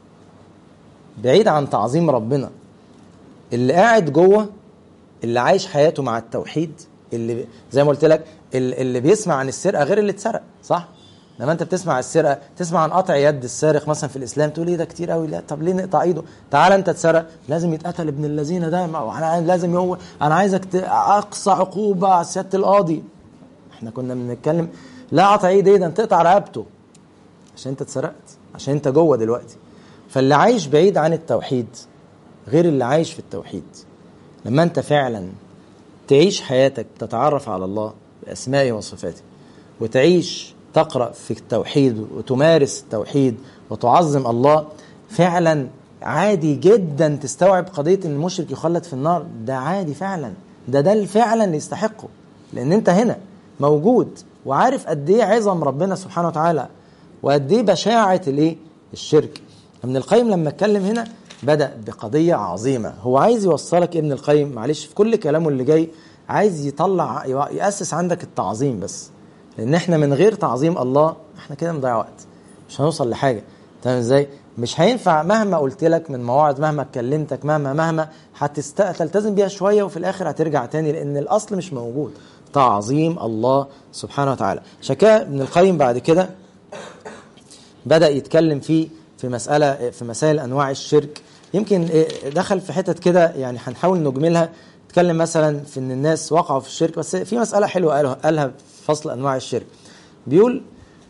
بعيد عن تعظيم ربنا اللي قاعد جوه اللي عايش حياته مع التوحيد اللي زي ما قلت لك ال- اللي بيسمع عن السرقه غير اللي اتسرق صح لما انت بتسمع السرقه تسمع عن قطع يد السارق مثلا في الاسلام تقول ايه ده كتير قوي لا طب ليه نقطع ايده تعال انت اتسرق لازم يتقتل ابن الذين ده ما- انا لازم هو انا عايزك ت- اقصى عقوبه على سياده القاضي احنا كنا بنتكلم لا قطع ايد ايه ده انت تقطع رقبته عشان انت اتسرقت عشان انت جوه دلوقتي فاللي عايش بعيد عن التوحيد غير اللي عايش في التوحيد لما انت فعلا تعيش حياتك تتعرف على الله بأسمائه وصفاته وتعيش تقرأ في التوحيد وتمارس التوحيد وتعظم الله فعلا عادي جدا تستوعب قضية ان المشرك يخلد في النار ده عادي فعلا ده ده اللي فعلا اللي يستحقه لان انت هنا موجود وعارف قد ايه عظم ربنا سبحانه وتعالى وقد ايه بشاعة الايه الشرك ابن القيم لما اتكلم هنا بدأ بقضية عظيمة هو عايز يوصلك ابن القيم معلش في كل كلامه اللي جاي عايز يطلع يأسس عندك التعظيم بس لأن احنا من غير تعظيم الله احنا كده نضيع وقت مش هنوصل لحاجة تمام ازاي؟ مش هينفع مهما قلت لك من مواعظ مهما كلمتك مهما مهما هتست... تلتزم بيها شوية وفي الآخر هترجع تاني لأن الأصل مش موجود تعظيم الله سبحانه وتعالى عشان كده ابن القيم بعد كده بدأ يتكلم فيه في مسألة في مسائل أنواع الشرك يمكن دخل في حتت كده يعني هنحاول نجملها اتكلم مثلا في ان الناس وقعوا في الشرك بس في مسألة حلوة قالها, قالها في فصل أنواع الشرك بيقول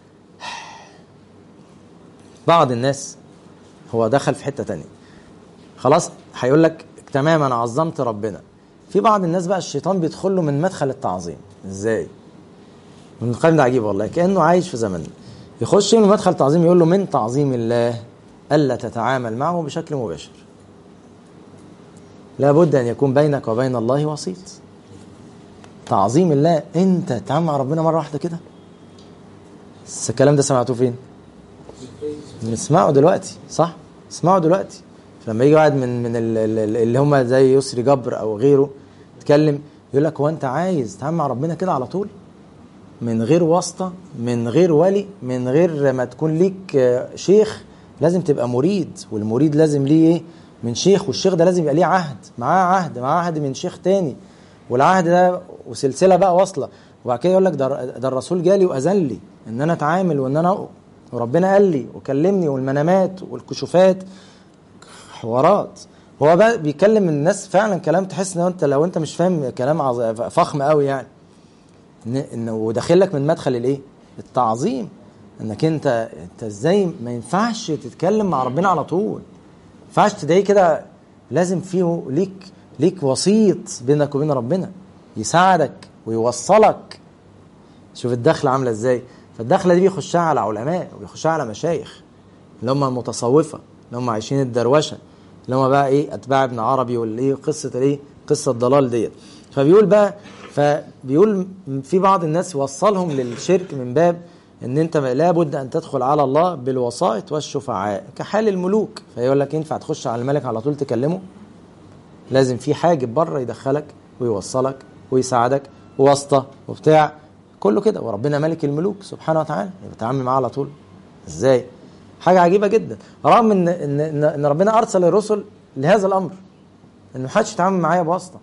بعض الناس هو دخل في حتة تانية خلاص هيقول لك تمام أنا عظمت ربنا في بعض الناس بقى الشيطان بيدخل له من مدخل التعظيم ازاي؟ من القيم ده عجيب والله كأنه عايش في زمن يخش من مدخل تعظيم يقول له من تعظيم الله ألا تتعامل معه بشكل مباشر لابد أن يكون بينك وبين الله وسيط تعظيم الله أنت تتعامل مع ربنا مرة واحدة كده بس الكلام ده سمعتوه فين؟ نسمعه دلوقتي صح؟ اسمعه دلوقتي لما يجي واحد من من اللي هم زي يسري جبر او غيره يتكلم يقول لك هو انت عايز تتعامل مع ربنا كده على طول؟ من غير واسطة من غير ولي من غير ما تكون ليك شيخ لازم تبقى مريد والمريد لازم ليه ايه من شيخ والشيخ ده لازم يبقى ليه عهد معاه عهد معاه عهد من شيخ تاني والعهد ده وسلسلة بقى واصلة وبعد كده يقول لك ده, ده الرسول جالي وأذن لي إن أنا أتعامل وإن أنا وربنا قال لي وكلمني والمنامات والكشوفات حوارات هو بقى بيكلم الناس فعلا كلام تحس ان انت لو انت مش فاهم كلام فخم قوي يعني انه وداخل لك من مدخل الايه؟ التعظيم انك انت انت ازاي ما ينفعش تتكلم مع ربنا على طول ما ينفعش تدعي كده لازم فيه ليك ليك وسيط بينك وبين ربنا يساعدك ويوصلك شوف الدخله عامله ازاي فالدخله دي بيخشها على علماء وبيخشها على مشايخ اللي هم المتصوفه اللي هم عايشين الدروشه اللي هم بقى ايه اتباع ابن عربي والايه قصه الايه قصه الضلال ديت فبيقول بقى فبيقول في بعض الناس وصلهم للشرك من باب ان انت لابد ان تدخل على الله بالوسائط والشفعاء كحال الملوك فيقول لك ينفع تخش على الملك على طول تكلمه لازم في حاجب بره يدخلك ويوصلك ويساعدك واسطه وبتاع كله كده وربنا ملك الملوك سبحانه وتعالى يبقى تعامل معاه على طول ازاي حاجه عجيبه جدا رغم ان ان ان إن ربنا ارسل الرسل لهذا الامر ان محدش يتعامل معايا بواسطه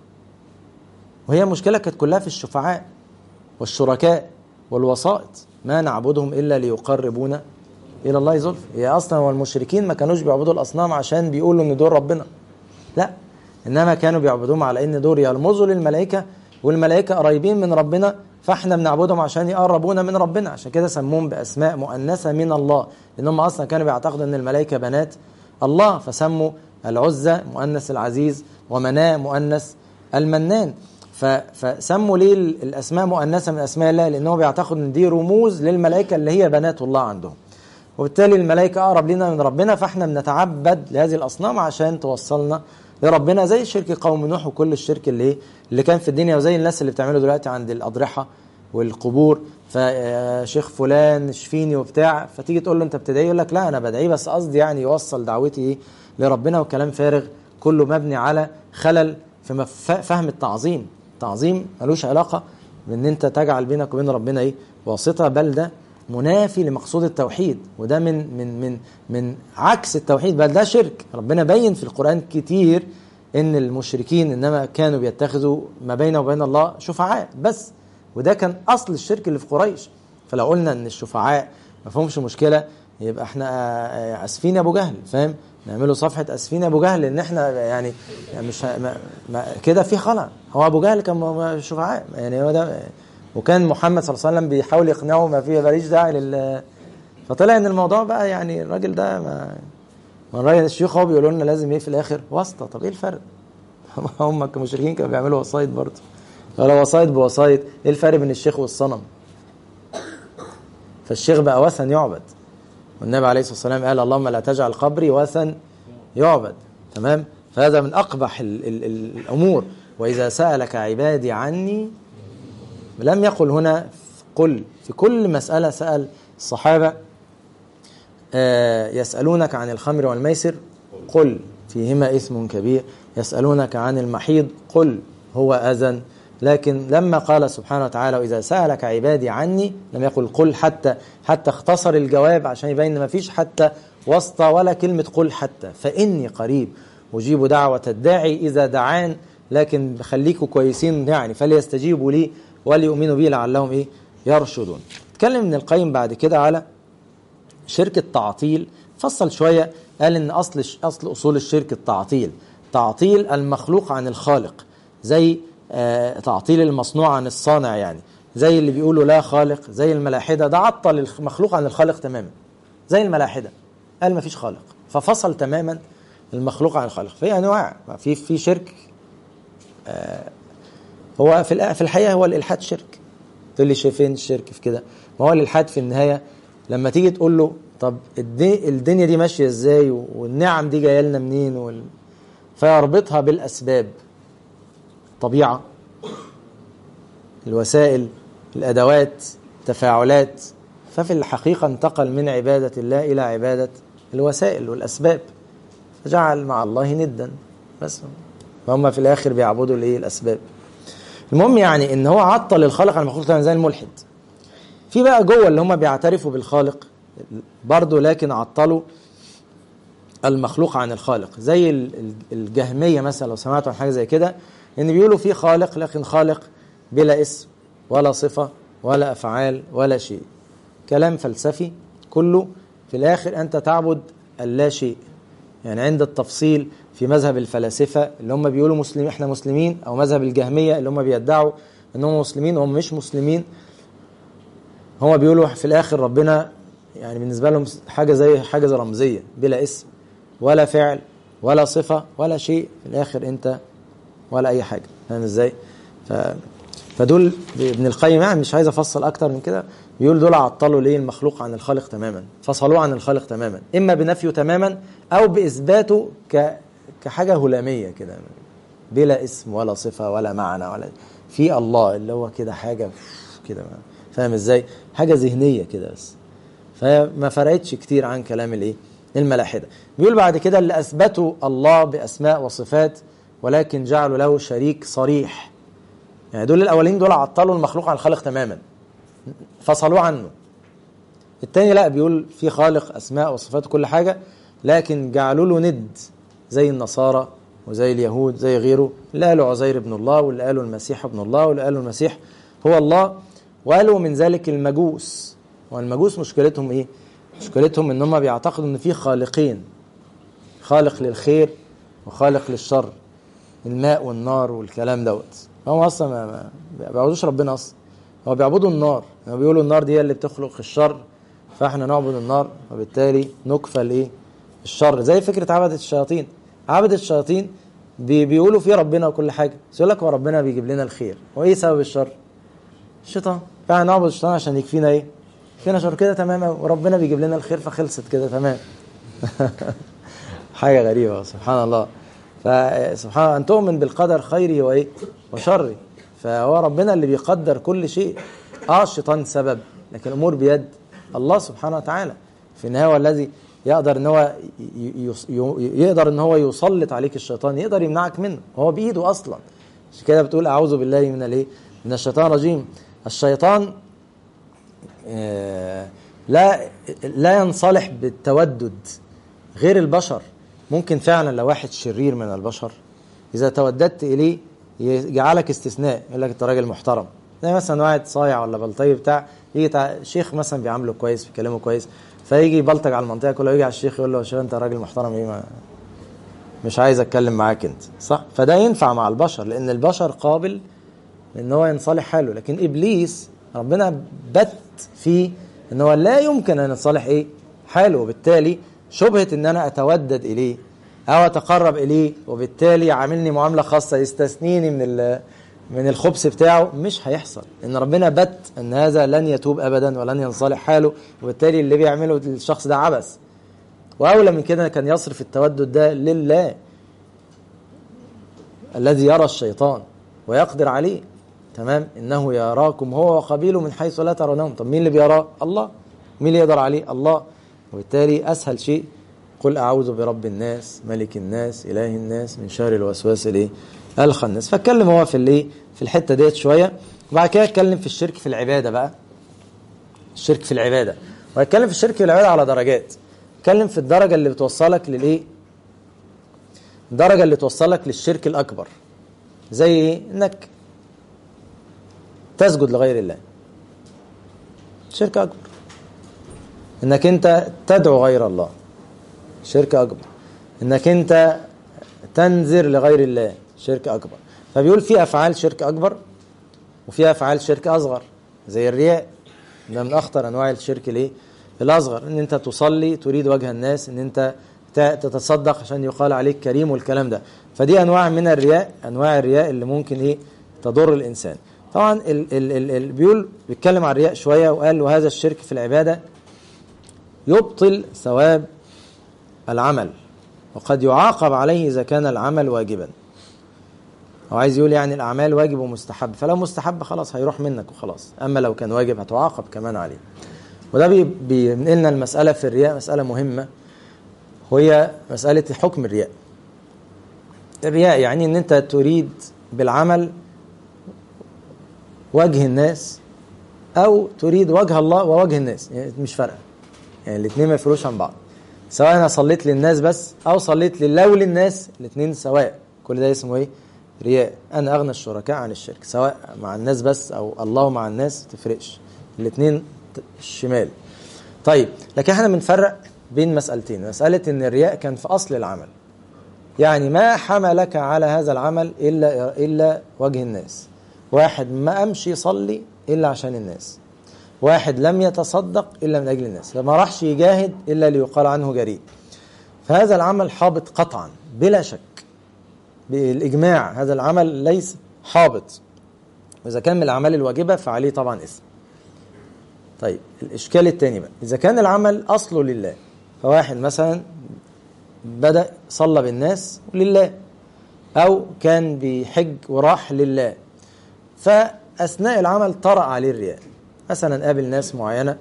وهي المشكله كانت كلها في الشفعاء والشركاء والوسائط ما نعبدهم الا ليقربونا الى الله زلفى هي اصلا هو المشركين ما كانوش بيعبدوا الاصنام عشان بيقولوا ان دول ربنا لا انما كانوا بيعبدوهم على ان دول يرمزوا للملائكه والملائكه قريبين من ربنا فاحنا بنعبدهم عشان يقربونا من ربنا عشان كده سموهم باسماء مؤنثه من الله لان هم اصلا كانوا بيعتقدوا ان الملائكه بنات الله فسموا العزى مؤنث العزيز ومناء مؤنث المنان ف- فسموا ليه ال- الاسماء مؤنثه من اسماء الله لانهم بيعتقدوا ان دي رموز للملائكه اللي هي بنات الله عندهم وبالتالي الملائكه اقرب لنا من ربنا فاحنا بنتعبد لهذه الاصنام عشان توصلنا لربنا زي شرك قوم نوح وكل الشرك اللي ايه اللي كان في الدنيا وزي الناس اللي بتعمله دلوقتي عند الاضرحه والقبور فشيخ فلان اشفيني وبتاع فتيجي تقول له انت بتدعي يقول لك لا انا بدعيه بس قصدي يعني يوصل دعوتي ايه لربنا وكلام فارغ كله مبني على خلل في مف- فهم التعظيم تعظيم ملوش علاقه بان انت تجعل بينك وبين ربنا ايه واسطه بل ده منافي لمقصود التوحيد وده من من من من عكس التوحيد بل ده شرك ربنا بين في القران كتير ان المشركين انما كانوا بيتخذوا ما بينه وبين الله شفعاء بس وده كان اصل الشرك اللي في قريش فلو قلنا ان الشفعاء ما فيهمش مشكله يبقى احنا آه، اسفين يا ابو جهل فاهم نعمله صفحه اسفين يا ابو جهل ان احنا يعني يعني مش ه- ما ما كده في خلع هو ابو جهل كان م- م- شفعاء يعني هو ده وكان محمد صلى الله عليه وسلم بيحاول يقنعه ما فيه ماليش داعي لل فطلع ان الموضوع بقى يعني الراجل ده ما ما الراجل الشيوخ هو بيقولوا لنا لازم ايه في الاخر واسطه طب ايه الفرق؟ هم كمشركين كانوا بيعملوا وسايط برضه ولا وسايط بوسايط ايه الفرق بين الشيخ والصنم؟ فالشيخ بقى وثن يعبد والنبي عليه الصلاه والسلام قال اللهم لا تجعل قبري وثن يعبد تمام فهذا من اقبح ال ال ال الامور واذا سالك عبادي عني لم يقل هنا قل في كل مساله سال الصحابه آه، يسالونك عن الخمر والميسر قل فيهما اثم كبير يسالونك عن المحيض قل هو اذى لكن لما قال سبحانه وتعالى واذا سالك عبادي عني لم يقل قل حتى حتى اختصر الجواب عشان يبين ما فيش حتى واسطه ولا كلمه قل حتى فاني قريب اجيب دعوه الداعي اذا دعان لكن خليكوا كويسين يعني فليستجيبوا لي وليؤمنوا بي لعلهم ايه يرشدون اتكلم ابن القيم بعد كده على شرك التعطيل فصل شوية قال إن أصل أصل أصول الشرك التعطيل تعطيل المخلوق عن الخالق زي آه تعطيل المصنوع عن الصانع يعني زي اللي بيقولوا لا خالق زي الملاحدة ده عطل المخلوق عن الخالق تماما زي الملاحدة قال ما فيش خالق ففصل تماما المخلوق عن الخالق في أنواع في في شرك آه هو في الآ- في الحقيقة هو الإلحاد شرك تقول لي شايفين الشرك في كده ما هو الإلحاد في النهاية لما تيجي تقول له طب الدي الدنيا دي ماشيه ازاي والنعم دي جايه لنا منين وال... فيربطها بالاسباب طبيعه الوسائل الادوات تفاعلات ففي الحقيقه انتقل من عباده الله الى عباده الوسائل والاسباب فجعل مع الله ندا بس فهم في الاخر بيعبدوا الايه الاسباب المهم يعني ان هو عطل الخالق عن المخلوق تماما زي الملحد في بقى جوه اللي هم بيعترفوا بالخالق برضه لكن عطلوا المخلوق عن الخالق زي ال- ال- الجهمية مثلا لو سمعتوا عن حاجة زي كده ان بيقولوا في خالق لكن خالق بلا اسم ولا صفة ولا أفعال ولا شيء كلام فلسفي كله في الآخر أنت تعبد اللا شيء يعني عند التفصيل في مذهب الفلاسفة اللي هم بيقولوا مسلمين احنا مسلمين أو مذهب الجهمية اللي هم بيدعوا انهم مسلمين وهم مش مسلمين هو بيقولوا في الاخر ربنا يعني بالنسبه لهم حاجه زي حاجه زي رمزيه بلا اسم ولا فعل ولا صفه ولا شيء في الاخر انت ولا اي حاجه فاهم ازاي؟ ف فدول ابن القيم يعني مش عايز افصل اكتر من كده بيقول دول عطلوا ليه المخلوق عن الخالق تماما فصلوه عن الخالق تماما اما بنفيه تماما او باثباته ك كحاجه هلاميه كده بلا اسم ولا صفه ولا معنى ولا في الله اللي هو كده حاجه كده فاهم ازاي حاجه ذهنيه كده بس فهي ما فرقتش كتير عن كلام الايه الملاحده بيقول بعد كده اللي اثبتوا الله باسماء وصفات ولكن جعلوا له شريك صريح يعني دول الاولين دول عطلوا المخلوق عن الخالق تماما فصلوه عنه التاني لا بيقول في خالق اسماء وصفات وكل حاجه لكن جعلوا له ند زي النصارى وزي اليهود زي غيره اللي قالوا عزير ابن الله واللي قالوا المسيح ابن الله واللي قالوا المسيح هو الله وقالوا من ذلك المجوس والمجوس مشكلتهم ايه مشكلتهم ان هم بيعتقدوا ان في خالقين خالق للخير وخالق للشر الماء والنار والكلام دوت هم اصلا ما ما بيعبدوش ربنا اصلا هو بيعبدوا النار هو بيقولوا النار دي هي اللي بتخلق الشر فاحنا نعبد النار وبالتالي نكفل ايه الشر زي فكره عبده الشياطين عبده الشياطين بي بيقولوا في ربنا وكل حاجه بس يقول لك هو ربنا بيجيب لنا الخير وايه سبب الشر الشيطان فاحنا نعبد الشيطان عشان يكفينا ايه يكفينا شر كده تمام وربنا بيجيب لنا الخير فخلصت كده تمام حاجه غريبه سبحان الله فسبحان ان تؤمن بالقدر خيره وايه وشره فهو ربنا اللي بيقدر كل شيء اه الشيطان سبب لكن الامور بيد الله سبحانه وتعالى في النهايه هو الذي يقدر ان هو يقدر ان هو يسلط عليك الشيطان يقدر يمنعك منه هو بايده اصلا عشان كده بتقول اعوذ بالله من الايه من الشيطان الرجيم الشيطان آه لا لا ينصلح بالتودد غير البشر ممكن فعلا لو واحد شرير من البشر اذا توددت اليه يجعلك استثناء يقول لك انت راجل محترم زي مثلا واحد صايع ولا بلطجي بتاع يجي تع... شيخ مثلا بيعامله كويس بيكلمه كويس فيجي يبلطج على المنطقه كلها ويجي على الشيخ يقول له يا شيخ انت راجل محترم ايه ما مش عايز اتكلم معاك انت صح فده ينفع مع البشر لان البشر قابل ان هو ينصلح حاله لكن ابليس ربنا بت فيه ان هو لا يمكن ان يصالح ايه حاله وبالتالي شبهه ان انا اتودد اليه او اتقرب اليه وبالتالي يعاملني معامله خاصه يستثنيني من من الخبث بتاعه مش هيحصل ان ربنا بت ان هذا لن يتوب ابدا ولن ينصلح حاله وبالتالي اللي بيعمله الشخص ده عبث واولى من كده كان يصرف التودد ده لله الذي يرى الشيطان ويقدر عليه تمام انه يراكم هو وقبيله من حيث لا ترونهم طب مين اللي بيراه الله مين اللي يقدر عليه الله وبالتالي اسهل شيء قل اعوذ برب الناس ملك الناس اله الناس من شر الوسواس الايه الخناس فاتكلم هو في الايه في الحته ديت شويه وبعد كده اتكلم في الشرك في العباده بقى الشرك في العباده وهيتكلم في الشرك في العباده على درجات اتكلم في الدرجه اللي بتوصلك للايه الدرجه اللي توصلك للشرك الاكبر زي ايه انك تسجد لغير الله شرك اكبر انك انت تدعو غير الله شرك اكبر انك انت تنذر لغير الله شرك اكبر فبيقول في افعال شرك اكبر وفي افعال شرك اصغر زي الرياء ده من اخطر انواع الشرك الايه الاصغر ان انت تصلي تريد وجه الناس ان انت تتصدق عشان يقال عليك كريم والكلام ده فدي انواع من الرياء انواع الرياء اللي ممكن ايه تضر الانسان طبعا ال ال ال ال بيقول بيتكلم عن الرياء شويه وقال وهذا الشرك في العباده يبطل ثواب العمل وقد يعاقب عليه اذا كان العمل واجبا هو عايز يقول يعني الاعمال واجب ومستحب فلو مستحب خلاص هيروح منك وخلاص اما لو كان واجب هتعاقب كمان عليه وده بينقلنا المساله في الرياء مساله مهمه وهي مساله حكم الرياء الرياء يعني ان انت تريد بالعمل وجه الناس او تريد وجه الله ووجه الناس يعني مش فارقه يعني الاثنين ما يفرقوش عن بعض سواء انا صليت للناس بس او صليت لله وللناس الاثنين سواء كل ده اسمه ايه رياء انا اغنى الشركاء عن الشرك سواء مع الناس بس او الله مع الناس تفرقش الاثنين الشمال طيب لكن احنا بنفرق بين مسألتين مسألة ان الرياء كان في اصل العمل يعني ما حملك على هذا العمل الا الا وجه الناس واحد ما قامش يصلي الا عشان الناس واحد لم يتصدق الا من اجل الناس ما راحش يجاهد الا ليقال عنه جريء فهذا العمل حابط قطعا بلا شك بالاجماع هذا العمل ليس حابط واذا كان من الاعمال الواجبه فعليه طبعا اثم طيب الاشكال الثاني بقى اذا كان العمل اصله لله فواحد مثلا بدا صلى بالناس لله او كان بيحج وراح لله فاثناء العمل طرأ عليه الرياء مثلا قابل ناس معينه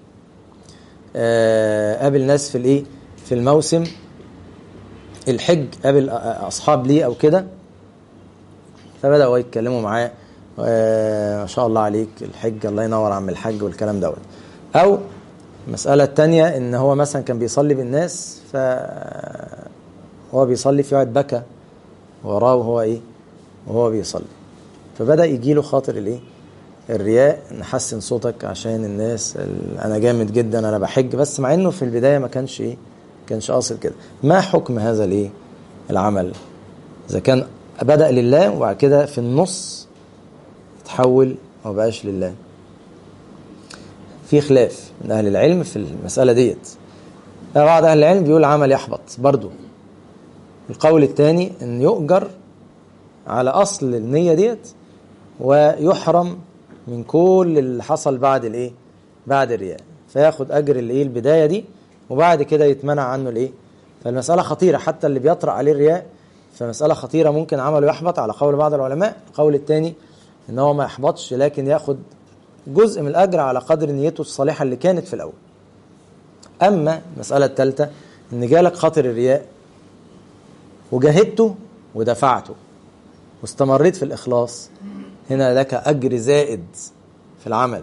آه، قابل ناس في الايه في الموسم الحج قابل اصحاب ليه او كده فبداوا يتكلموا معاه آه، ما شاء الله عليك الحج الله ينور عم الحج والكلام دوت او المساله الثانيه ان هو مثلا كان بيصلي بالناس ف هو بيصلي في واحد بكى وراه وهو ايه وهو بيصلي فبدا يجي له خاطر الايه الرياء نحسن صوتك عشان الناس ال- انا جامد جدا انا بحج بس مع انه في البدايه ما كانش ايه كانش قاصد كده ما حكم هذا الايه العمل اذا كان بدا لله وبعد كده في النص تحول ما بقاش لله في خلاف من اهل العلم في المساله ديت بعض اهل العلم بيقول عمل يحبط برضو القول الثاني ان يؤجر على اصل النيه ديت ويحرم من كل اللي حصل بعد الايه بعد الرياء فياخد اجر الايه البدايه دي وبعد كده يتمنع عنه الايه فالمساله خطيره حتى اللي بيطرأ عليه الرياء فمساله خطيره ممكن عمله يحبط على قول بعض العلماء القول الثاني ان هو ما يحبطش لكن ياخد جزء من الاجر على قدر نيته الصالحه اللي كانت في الاول اما المساله الثالثه ان جالك خاطر الرياء وجاهدته ودفعته واستمريت في الإخلاص هنا لك أجر زائد في العمل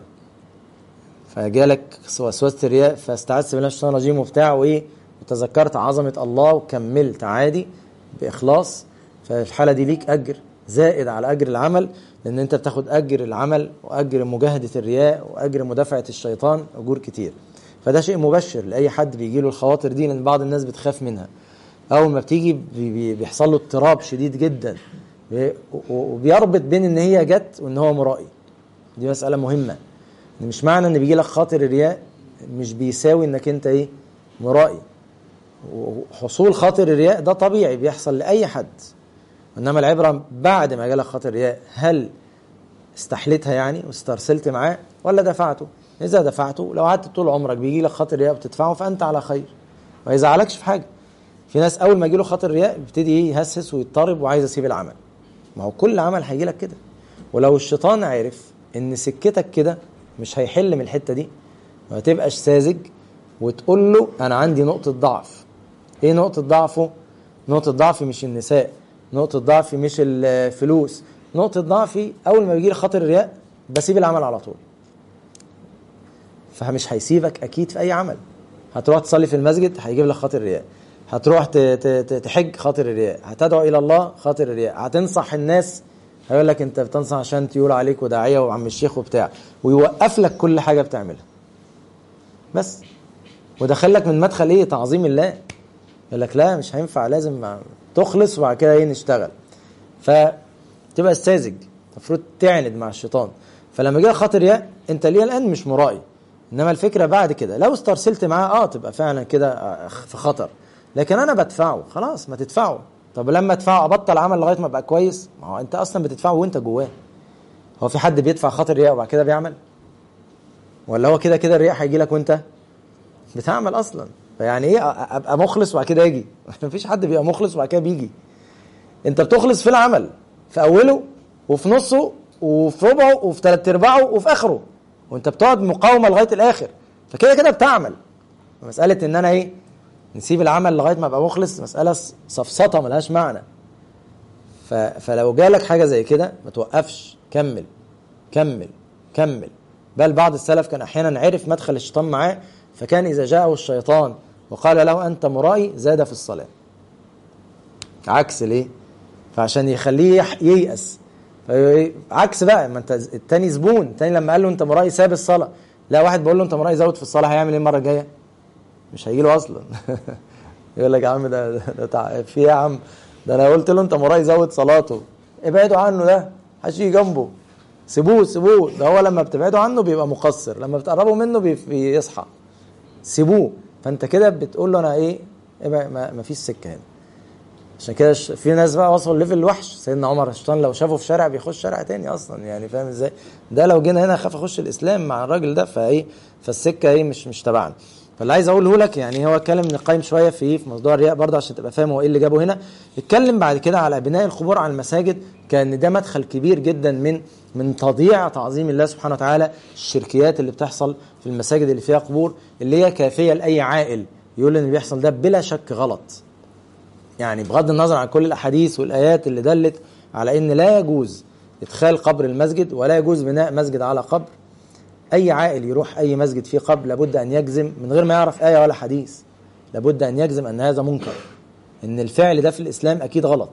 فجالك وسوسة الرياء فاستعذت بالله من الشيطان الرجيم وبتاع وإيه وتذكرت عظمة الله وكملت عادي بإخلاص ففي الحالة دي ليك أجر زائد على أجر العمل لأن أنت بتاخد أجر العمل وأجر مجاهدة الرياء وأجر مدافعة الشيطان أجور كتير فده شيء مبشر لأي حد بيجي له الخواطر دي لأن بعض الناس بتخاف منها أول ما بتيجي بي- بي- بيحصل له اضطراب شديد جدا بي- و- وبيربط بين إن هي جت وإن هو مرائي دي مسألة مهمة إن مش معنى إن بيجي لك خاطر الرياء مش بيساوي إنك أنت إيه مرائي وحصول خاطر الرياء ده طبيعي بيحصل لأي حد انما العبره بعد ما جالك خاطر رياء هل استحلتها يعني واسترسلت معاه ولا دفعته اذا دفعته لو قعدت طول عمرك بيجي لك خاطر رياء وبتدفعه فانت على خير ما يزعلكش في حاجه في ناس اول ما يجي له خاطر رياء بيبتدي ايه يهسس ويضطرب وعايز يسيب العمل ما هو كل عمل هيجي لك كده ولو الشيطان عرف ان سكتك كده مش هيحل من الحته دي ما تبقاش ساذج وتقول له انا عندي نقطه ضعف ايه نقطه ضعفه نقطه ضعفي مش النساء نقطه ضعفي مش الفلوس نقطه ضعفي اول ما بيجي لي خاطر الرياء بسيب العمل على طول فمش هيسيبك اكيد في اي عمل هتروح تصلي في المسجد هيجيب لك خاطر الرياء هتروح ت- ت- ت- تحج خاطر الرياء هتدعو الى الله خاطر الرياء هتنصح الناس هيقول لك انت بتنصح عشان تقول عليك وداعيه وعم الشيخ وبتاع ويوقف لك كل حاجه بتعملها بس ودخلك من مدخل ايه تعظيم الله يقول لك لا مش هينفع لازم ما- تخلص وبعد كده ايه نشتغل فتبقى استاذج المفروض تعند مع الشيطان فلما جه خاطر رياء انت ليه الان مش مرائي انما الفكره بعد كده لو استرسلت معاه اه تبقى فعلا كده آه، في خطر لكن انا بدفعه خلاص ما تدفعه طب لما ادفعه ابطل عمل لغايه ما ابقى كويس ما هو انت اصلا بتدفعه وانت جواه هو في حد بيدفع خاطر رياء وبعد كده بيعمل ولا هو كده كده الرياء هيجي لك وانت بتعمل اصلا فيعني ايه أ- ابقى مخلص وبعد كده يجي مفيش حد بيبقى مخلص وبعد كده بيجي انت بتخلص في العمل في اوله وفي نصه وفي ربعه وفي ثلاث ارباعه وفي اخره وانت بتقعد مقاومه لغايه الاخر فكده كده بتعمل مساله ان انا ايه نسيب العمل لغايه ما ابقى مخلص مساله ص- سفسطه ملهاش معنى ف... فلو جالك حاجه زي كده ما توقفش كمل كمل كمل بل بعض السلف كان احيانا عرف مدخل الشيطان معاه فكان اذا جاءه الشيطان وقال له انت مرائي زاد في الصلاه عكس ليه فعشان يخليه يح- ييأس فإيه؟ عكس بقى ما انت التاني زبون التاني لما قال له انت مرائي ساب الصلاه لا واحد بيقول له انت مرائي زود في الصلاه هيعمل ايه المره الجايه مش هيجي له اصلا يقول لك يا عم ده, ده, ده تع- في إيه يا عم ده انا قلت له انت مرائي زود صلاته ابعدوا عنه ده محدش يجي جنبه سيبوه سيبوه ده هو لما بتبعدوا عنه بيبقى مقصر لما بتقربوا منه بي- بيصحى سيبوه فانت كده بتقول له انا ايه ابعد- ما ما فيش سكه هنا عشان كده ش- في ناس بقى وصلوا ليفل وحش سيدنا عمر الشيطان لو شافه في شارع بيخش شارع تاني اصلا يعني فاهم ازاي ده لو جينا هنا اخاف اخش الاسلام مع الراجل ده فايه فالسكه ايه مش مش تبعنا فاللي عايز اقوله لك يعني هو اتكلم ابن القيم شويه في في موضوع الرياء برضه عشان تبقى فاهم هو ايه اللي جابه هنا اتكلم بعد كده على بناء القبور على المساجد كان ده مدخل كبير جدا من من تضييع تعظيم الله سبحانه وتعالى الشركيات اللي بتحصل في المساجد اللي فيها قبور اللي هي كافيه لاي عاقل يقول ان اللي بيحصل ده بلا شك غلط يعني بغض النظر عن كل الاحاديث والايات اللي دلت على ان لا يجوز ادخال قبر المسجد ولا يجوز بناء مسجد على قبر اي عاقل يروح اي مسجد فيه قبر لابد ان يجزم من غير ما يعرف ايه ولا حديث لابد ان يجزم ان هذا منكر ان الفعل ده في الاسلام اكيد غلط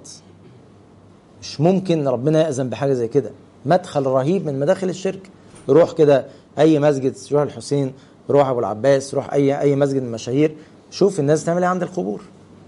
مش ممكن ربنا يأذن بحاجه زي كده مدخل رهيب من مداخل الشرك يروح كده اي مسجد يروح الحسين يروح ابو العباس يروح اي اي مسجد من المشاهير شوف الناس تعمل ايه عند القبور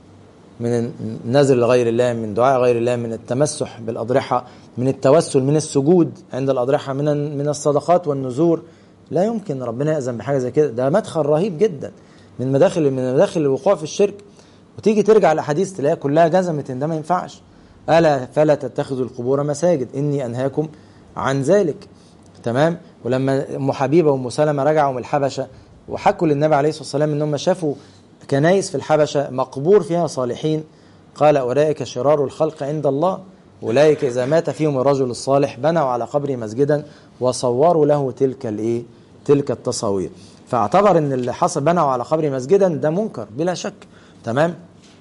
من النذر لغير الله من دعاء غير الله من التمسح بالأضرحة من التوسل من السجود عند الأضرحة من من الصدقات والنذور لا يمكن ربنا يأذن بحاجة زي كده ده مدخل رهيب جدا من مداخل من مداخل الوقوع في الشرك وتيجي ترجع الأحاديث تلاقيها كلها جزمت إن ده ما ينفعش ألا فلا تتخذوا القبور مساجد إني أنهاكم عن ذلك تمام ولما أم حبيبة وأم سلمة رجعوا من الحبشة وحكوا للنبي عليه الصلاة والسلام إنهم شافوا كنايس في الحبشة مقبور فيها صالحين قال أولئك شرار الخلق عند الله أولئك إذا مات فيهم الرجل الصالح بنوا على قبره مسجدا وصوروا له تلك الإيه تلك التصاوير فاعتبر ان اللي حصل بنوا على قبر مسجدا ده منكر بلا شك تمام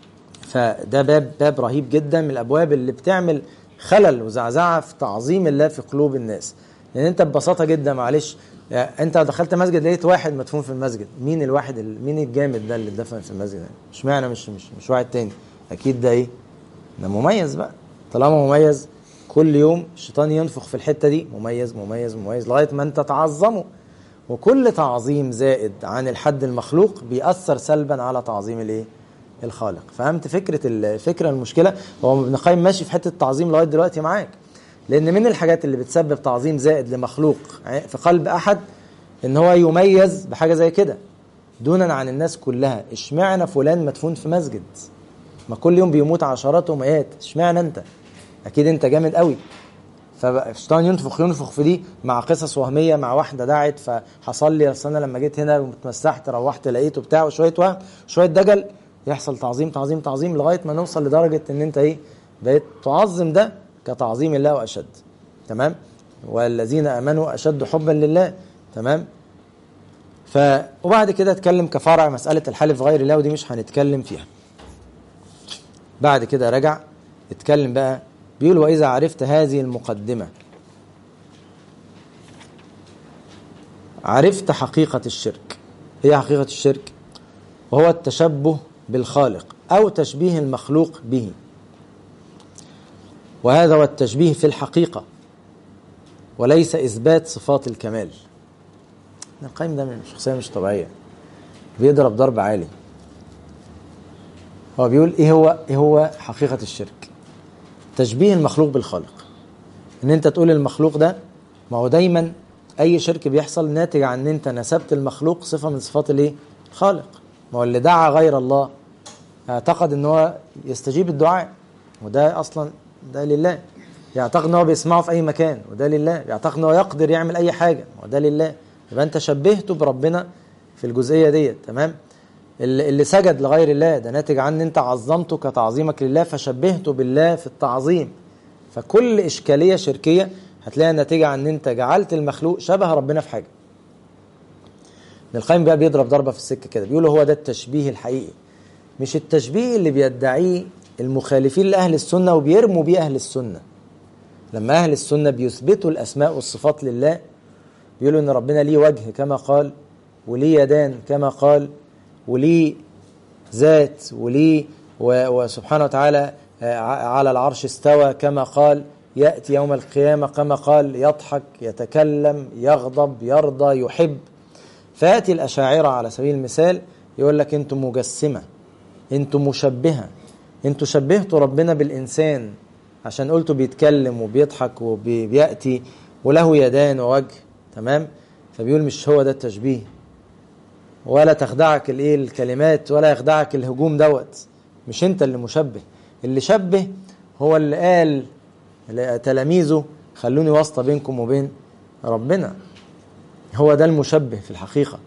فده باب باب رهيب جدا من الابواب اللي بتعمل خلل وزعزعه في تعظيم الله في قلوب الناس لان انت ببساطه جدا معلش يعني انت دخلت مسجد لقيت واحد مدفون في المسجد مين الواحد ال- مين الجامد ده اللي اتدفن في المسجد مش معنى مش مش مش واحد تاني اكيد ده ايه ده مميز بقى طالما مميز كل يوم الشيطان ينفخ في الحته دي مميز مميز مميز لغايه ما انت تعظمه وكل تعظيم زائد عن الحد المخلوق بيأثر سلبا على تعظيم الايه الخالق فهمت فكره الفكره المشكله هو ابن القيم ماشي في حته التعظيم لغايه دلوقتي معاك لان من الحاجات اللي بتسبب تعظيم زائد لمخلوق في قلب احد ان هو يميز بحاجه زي كده دونا عن الناس كلها اشمعنى فلان مدفون في مسجد ما كل يوم بيموت عشرات ومئات اشمعنى انت اكيد انت جامد قوي فالشيطان ينفخ ينفخ في دي مع قصص وهميه مع واحده دعت فحصل لي اصل انا لما جيت هنا واتمسحت روحت لقيته بتاع وشويه وهم شويه دجل يحصل تعظيم تعظيم تعظيم لغايه ما نوصل لدرجه ان انت ايه بقيت تعظم ده كتعظيم الله واشد تمام والذين امنوا اشد حبا لله تمام ف وبعد كده اتكلم كفرع مساله الحلف غير الله ودي مش هنتكلم فيها بعد كده رجع اتكلم بقى بيقول واذا عرفت هذه المقدمه عرفت حقيقه الشرك هي حقيقه الشرك وهو التشبه بالخالق او تشبيه المخلوق به وهذا هو التشبيه في الحقيقه وليس اثبات صفات الكمال ابن القيم ده من شخصيه مش طبيعيه بيضرب ضرب عالي هو بيقول ايه هو ايه هو حقيقه الشرك تشبيه المخلوق بالخالق ان انت تقول المخلوق ده ما هو دايما اي شرك بيحصل ناتج عن ان انت نسبت المخلوق صفه من صفات الايه الخالق ما هو اللي دعا غير الله اعتقد ان هو يستجيب الدعاء وده اصلا ده لله يعتقد ان هو بيسمعه في اي مكان وده لله يعتقد ان هو يقدر يعمل اي حاجه وده لله يبقى انت شبهته بربنا في الجزئيه ديت تمام اللي اللي سجد لغير الله ده ناتج عن ان انت عظمته كتعظيمك لله فشبهته بالله في التعظيم فكل اشكاليه شركيه هتلاقيها ناتجه عن ان انت جعلت المخلوق شبه ربنا في حاجه ابن القيم بقى بيضرب ضربه في السكه كده بيقول هو ده التشبيه الحقيقي مش التشبيه اللي بيدعيه المخالفين لاهل السنه وبيرموا بيه اهل السنه لما اهل السنه بيثبتوا الاسماء والصفات لله بيقولوا ان ربنا ليه وجه كما قال وليه يدان كما قال وليه ذات وليه وسبحانه وتعالى على العرش استوى كما قال يأتي يوم القيامة كما قال يضحك يتكلم يغضب يرضى يحب فيأتي الأشاعرة على سبيل المثال يقول لك أنتم مجسمة أنتم مشبهة أنتم شبهتوا ربنا بالإنسان عشان قلتوا بيتكلم وبيضحك وبيأتي وله يدان ووجه تمام فبيقول مش هو ده التشبيه ولا تخدعك الايه الكلمات ولا يخدعك الهجوم دوت مش انت اللي مشبه اللي شبه هو اللي قال تلاميذه خلوني واسطة بينكم وبين ربنا هو ده المشبه في الحقيقة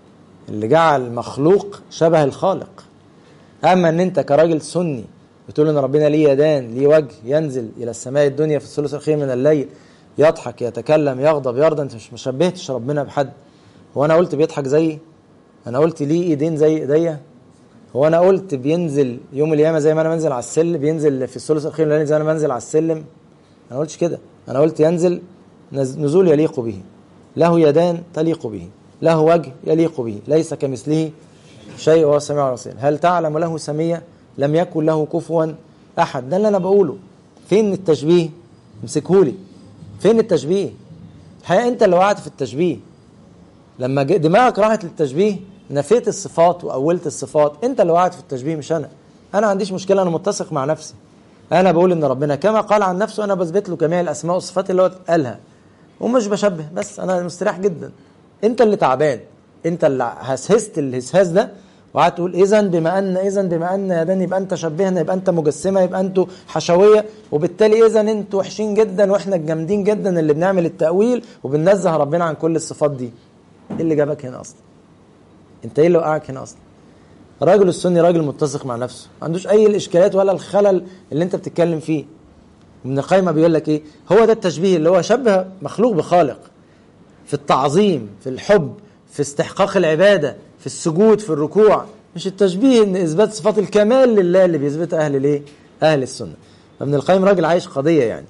اللي جعل مخلوق شبه الخالق اما ان انت كراجل سني بتقول ان ربنا ليه يدان ليه وجه ينزل الى السماء الدنيا في الثلث الاخير من الليل يضحك يتكلم يغضب يرضى انت مش مشبهتش ربنا بحد هو انا قلت بيضحك زيي انا قلت ليه ايدين زي ايديا هو انا قلت بينزل يوم القيامه زي ما انا بنزل على السلم بينزل في الثلث الاخير من الليل زي ما انا بنزل على السلم انا قلتش كده انا قلت ينزل نزول يليق به له يدان تليق به له وجه يليق به ليس كمثله شيء وهو السميع البصير هل تعلم له سمية لم يكن له كفوا أحد ده اللي أنا بقوله فين التشبيه امسكهولي فين التشبيه الحقيقة أنت اللي وقعت في التشبيه لما دماغك راحت للتشبيه نفيت الصفات وأولت الصفات أنت اللي وقعت في التشبيه مش أنا أنا ما عنديش مشكلة أنا متسق مع نفسي أنا بقول إن ربنا كما قال عن نفسه أنا بثبت له جميع الأسماء والصفات اللي هو قالها ومش بشبه بس أنا مستريح جدا أنت اللي تعبان أنت اللي هسهست الهسهاس ده وقعدت تقول اذا بما ان اذا بما ان يا داني يبقى انت شبهنا يبقى انت مجسمه يبقى انتوا حشويه وبالتالي اذا انتوا وحشين جدا واحنا الجامدين جدا اللي بنعمل التاويل وبننزه ربنا عن كل الصفات دي ايه اللي جابك هنا اصلا انت ايه اللي وقعك هنا اصلا الراجل السني راجل متسق مع نفسه ما عندوش اي الاشكالات ولا الخلل اللي انت بتتكلم فيه ابن القيم بيقول لك ايه هو ده التشبيه اللي هو شبه مخلوق بخالق في التعظيم في الحب في استحقاق العباده في السجود في الركوع مش التشبيه ان اثبات صفات الكمال لله اللي بيثبتها اهل الايه اهل السنه فابن القيم راجل عايش قضيه يعني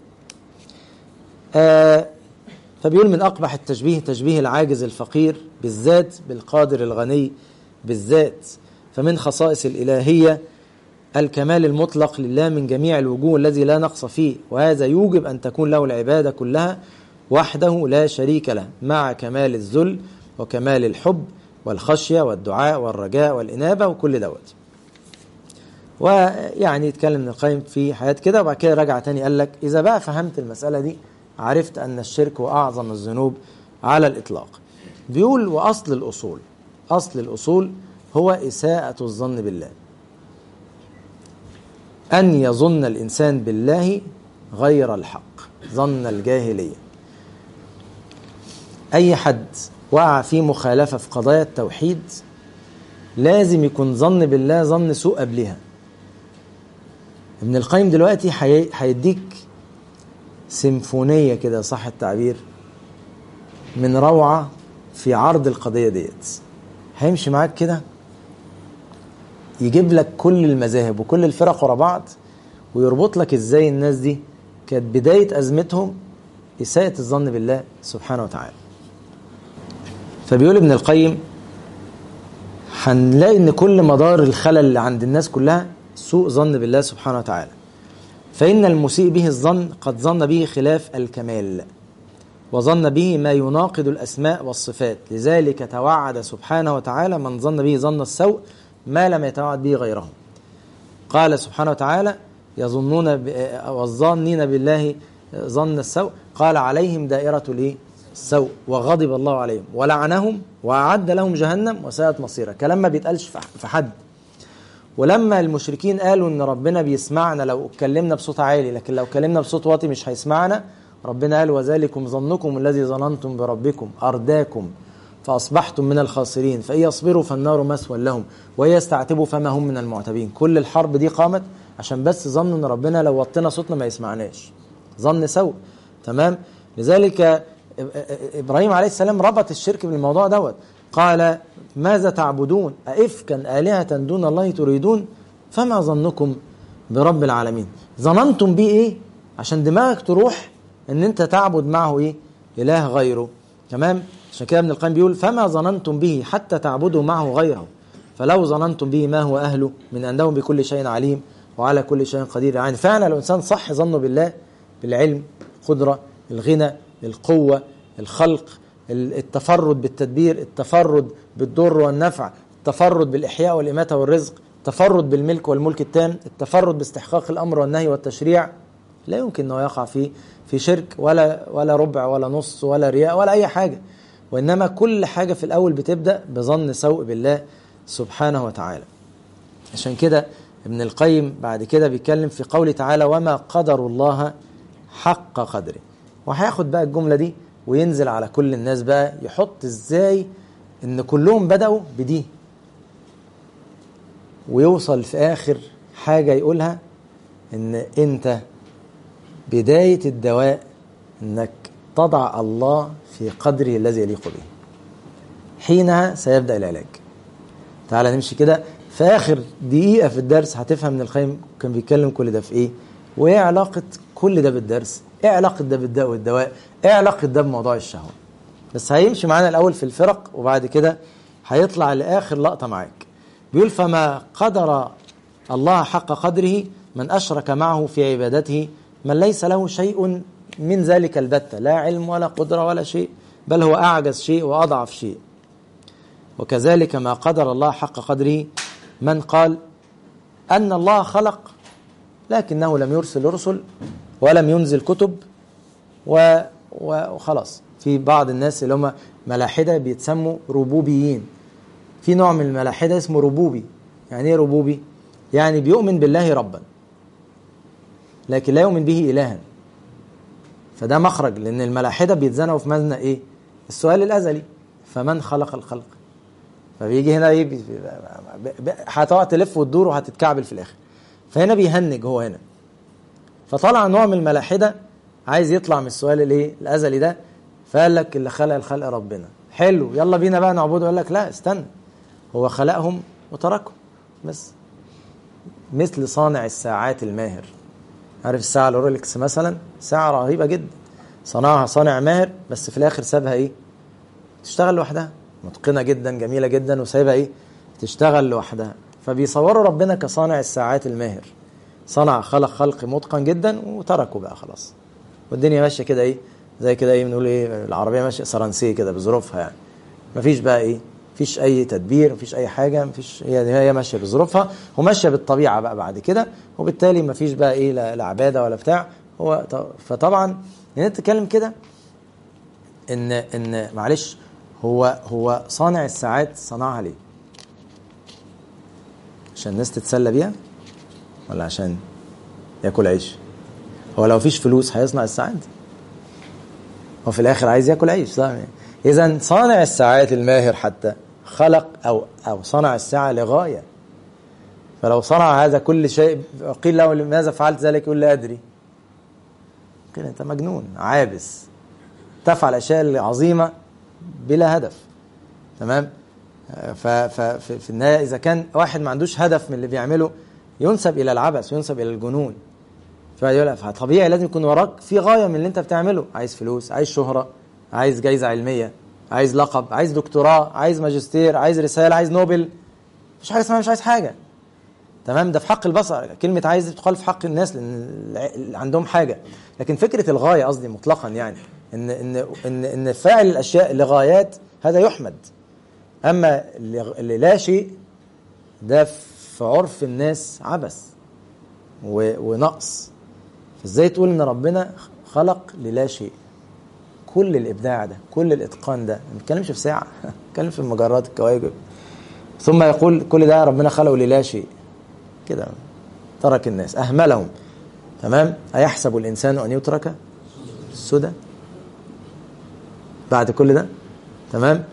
آه فبيقول من اقبح التشبيه تشبيه العاجز الفقير بالذات بالقادر الغني بالذات فمن خصائص الالهيه الكمال المطلق لله من جميع الوجوه الذي لا نقص فيه وهذا يوجب ان تكون له العباده كلها وحده لا شريك له مع كمال الذل وكمال الحب والخشية والدعاء والرجاء والإنابة وكل دوت ويعني يتكلم ابن القيم في حياة كده وبعد كده رجع تاني قال لك إذا بقى فهمت المسألة دي عرفت أن الشرك هو أعظم الذنوب على الإطلاق بيقول وأصل الأصول أصل الأصول هو إساءة الظن بالله أن يظن الإنسان بالله غير الحق ظن الجاهلية أي حد وقع في مخالفة في قضايا التوحيد لازم يكون ظن بالله ظن سوء قبلها ابن القيم دلوقتي هيديك سيمفونية كده صح التعبير من روعة في عرض القضية ديت هيمشي معاك كده يجيب لك كل المذاهب وكل الفرق ورا بعض ويربط لك ازاي الناس دي كانت بداية أزمتهم إساءة الظن بالله سبحانه وتعالى فبيقول ابن القيم هنلاقي ان كل مدار الخلل اللي عند الناس كلها سوء ظن بالله سبحانه وتعالى فإن المسيء به الظن قد ظن به خلاف الكمال وظن به ما يناقض الأسماء والصفات لذلك توعد سبحانه وتعالى من ظن به ظن السوء ما لم يتوعد به غيره قال سبحانه وتعالى يظنون والظانين بالله ظن السوء قال عليهم دائرة الايه السوء وغضب الله عليهم ولعنهم وأعد لهم جهنم وساءت مصيرا كلام ما بيتقالش في حد ولما المشركين قالوا ان ربنا بيسمعنا لو اتكلمنا بصوت عالي لكن لو اتكلمنا بصوت واطي مش هيسمعنا ربنا قال وذلكم ظنكم الذي ظننتم بربكم أرداكم فأصبحتم من الخاسرين فإن يصبروا فالنار مسوى لهم وإن يستعتبوا فما هم من المعتبين كل الحرب دي قامت عشان بس ظنوا ان ربنا لو وطينا صوتنا ما يسمعناش ظن سوء تمام لذلك ابراهيم عليه السلام ربط الشرك بالموضوع دوت قال ماذا تعبدون أئفكا آلهة دون الله تريدون فما ظنكم برب العالمين ظننتم بيه ايه عشان دماغك تروح ان انت تعبد معه ايه اله غيره تمام عشان كده ابن القيم بيقول فما ظننتم به حتى تعبدوا معه غيره فلو ظننتم به ما هو اهله من انه بكل شيء عليم وعلى كل شيء قدير يعني فعلا الانسان صح ظنه بالله بالعلم القدره الغنى القوه الخلق التفرد بالتدبير التفرد بالضر والنفع التفرد بالإحياء والإماتة والرزق التفرد بالملك والملك التام التفرد باستحقاق الأمر والنهي والتشريع لا يمكن أنه يقع في في شرك ولا ولا ربع ولا نص ولا رياء ولا أي حاجة وإنما كل حاجة في الأول بتبدأ بظن سوء بالله سبحانه وتعالى عشان كده ابن القيم بعد كده بيتكلم في قوله تعالى وما قدر الله حق قدره وهياخد بقى الجملة دي وينزل على كل الناس بقى يحط ازاي ان كلهم بدأوا بدي ويوصل في آخر حاجة يقولها ان انت بداية الدواء انك تضع الله في قدره الذي يليق به حينها سيبدأ العلاج تعال نمشي كده في آخر دقيقة في الدرس هتفهم ان القيم كان بيتكلم كل ده في ايه وايه علاقة كل ده بالدرس ايه علاقة ده بالداء والدواء ايه علاقة ده بموضوع الشهوة بس هيمشي معانا الأول في الفرق وبعد كده هيطلع لآخر لقطة معاك بيقول فما قدر الله حق قدره من أشرك معه في عبادته من ليس له شيء من ذلك البتة لا علم ولا قدرة ولا شيء بل هو أعجز شيء وأضعف شيء وكذلك ما قدر الله حق قدره من قال أن الله خلق لكنه لم يرسل رسل ولم ينزل كتب و... وخلاص في بعض الناس اللي هم ملاحدة بيتسموا ربوبيين في نوع من الملاحدة اسمه ربوبي يعني ايه ربوبي يعني بيؤمن بالله ربا لكن لا يؤمن به إلها فده مخرج لأن الملاحدة بيتزنقوا في مزنق إيه السؤال الأزلي فمن خلق الخلق فبيجي هنا ايه هتقعد تلف وتدور وهتتكعبل في الاخر فهنا بيهنج هو هنا فطلع نوع من الملاحده عايز يطلع من السؤال الايه الازلي ده فقال لك اللي خلق الخلق ربنا حلو يلا بينا بقى نعبده يقول لك لا استنى هو خلقهم وتركهم بس مثل صانع الساعات الماهر عارف الساعه الرولكس مثلا ساعه رهيبه جدا صنعها صانع ماهر بس في الاخر سابها ايه تشتغل لوحدها متقنه جدا جميله جدا وسايبها ايه تشتغل لوحدها فبيصوروا ربنا كصانع الساعات الماهر صنع خلق خلق متقن جدا وتركه بقى خلاص والدنيا ماشيه كده ايه زي كده ايه بنقول ايه العربيه ماشيه سرنسيه كده بظروفها يعني مفيش بقى ايه مفيش اي تدبير مفيش اي حاجه مفيش هي هي ماشيه بظروفها وماشيه بالطبيعه بقى بعد كده وبالتالي مفيش بقى ايه لا عباده ولا بتاع هو فطبعا ان انت تتكلم كده ان ان معلش هو هو صانع الساعات صنعها ليه؟ عشان الناس تتسلى بيها ولا عشان ياكل عيش؟ هو لو فيش فلوس هيصنع الساعات؟ هو في الاخر عايز ياكل عيش صح؟ اذا صانع الساعات الماهر حتى خلق او او صنع الساعه لغايه فلو صنع هذا كل شيء قيل له لماذا فعلت ذلك يقول لا ادري قيل انت مجنون عابس تفعل اشياء عظيمه بلا هدف تمام ففي النهايه اذا كان واحد ما عندوش هدف من اللي بيعمله ينسب الى العبث وينسب الى الجنون فيقول فطبيعي لازم يكون وراك في غايه من اللي انت بتعمله عايز فلوس عايز شهره عايز جايزه علميه عايز لقب عايز دكتوراه عايز ماجستير عايز رساله عايز نوبل مش حاجه اسمها مش عايز حاجه تمام ده في حق البصر كلمه عايز تقال في حق الناس لان عندهم حاجه لكن فكره الغايه قصدي مطلقا يعني ان ان ان ان فاعل الاشياء لغايات هذا يحمد اما اللي لا شيء ده في عرف الناس عبث ونقص فازاي تقول ان ربنا خلق للا شيء كل الابداع ده كل الاتقان ده ما بنتكلمش في ساعه بنتكلم في المجرات الكواكب ثم يقول كل ده ربنا خلقه للا شيء كده ترك الناس اهملهم تمام ايحسب الانسان ان يترك سدى بعد كل ده تمام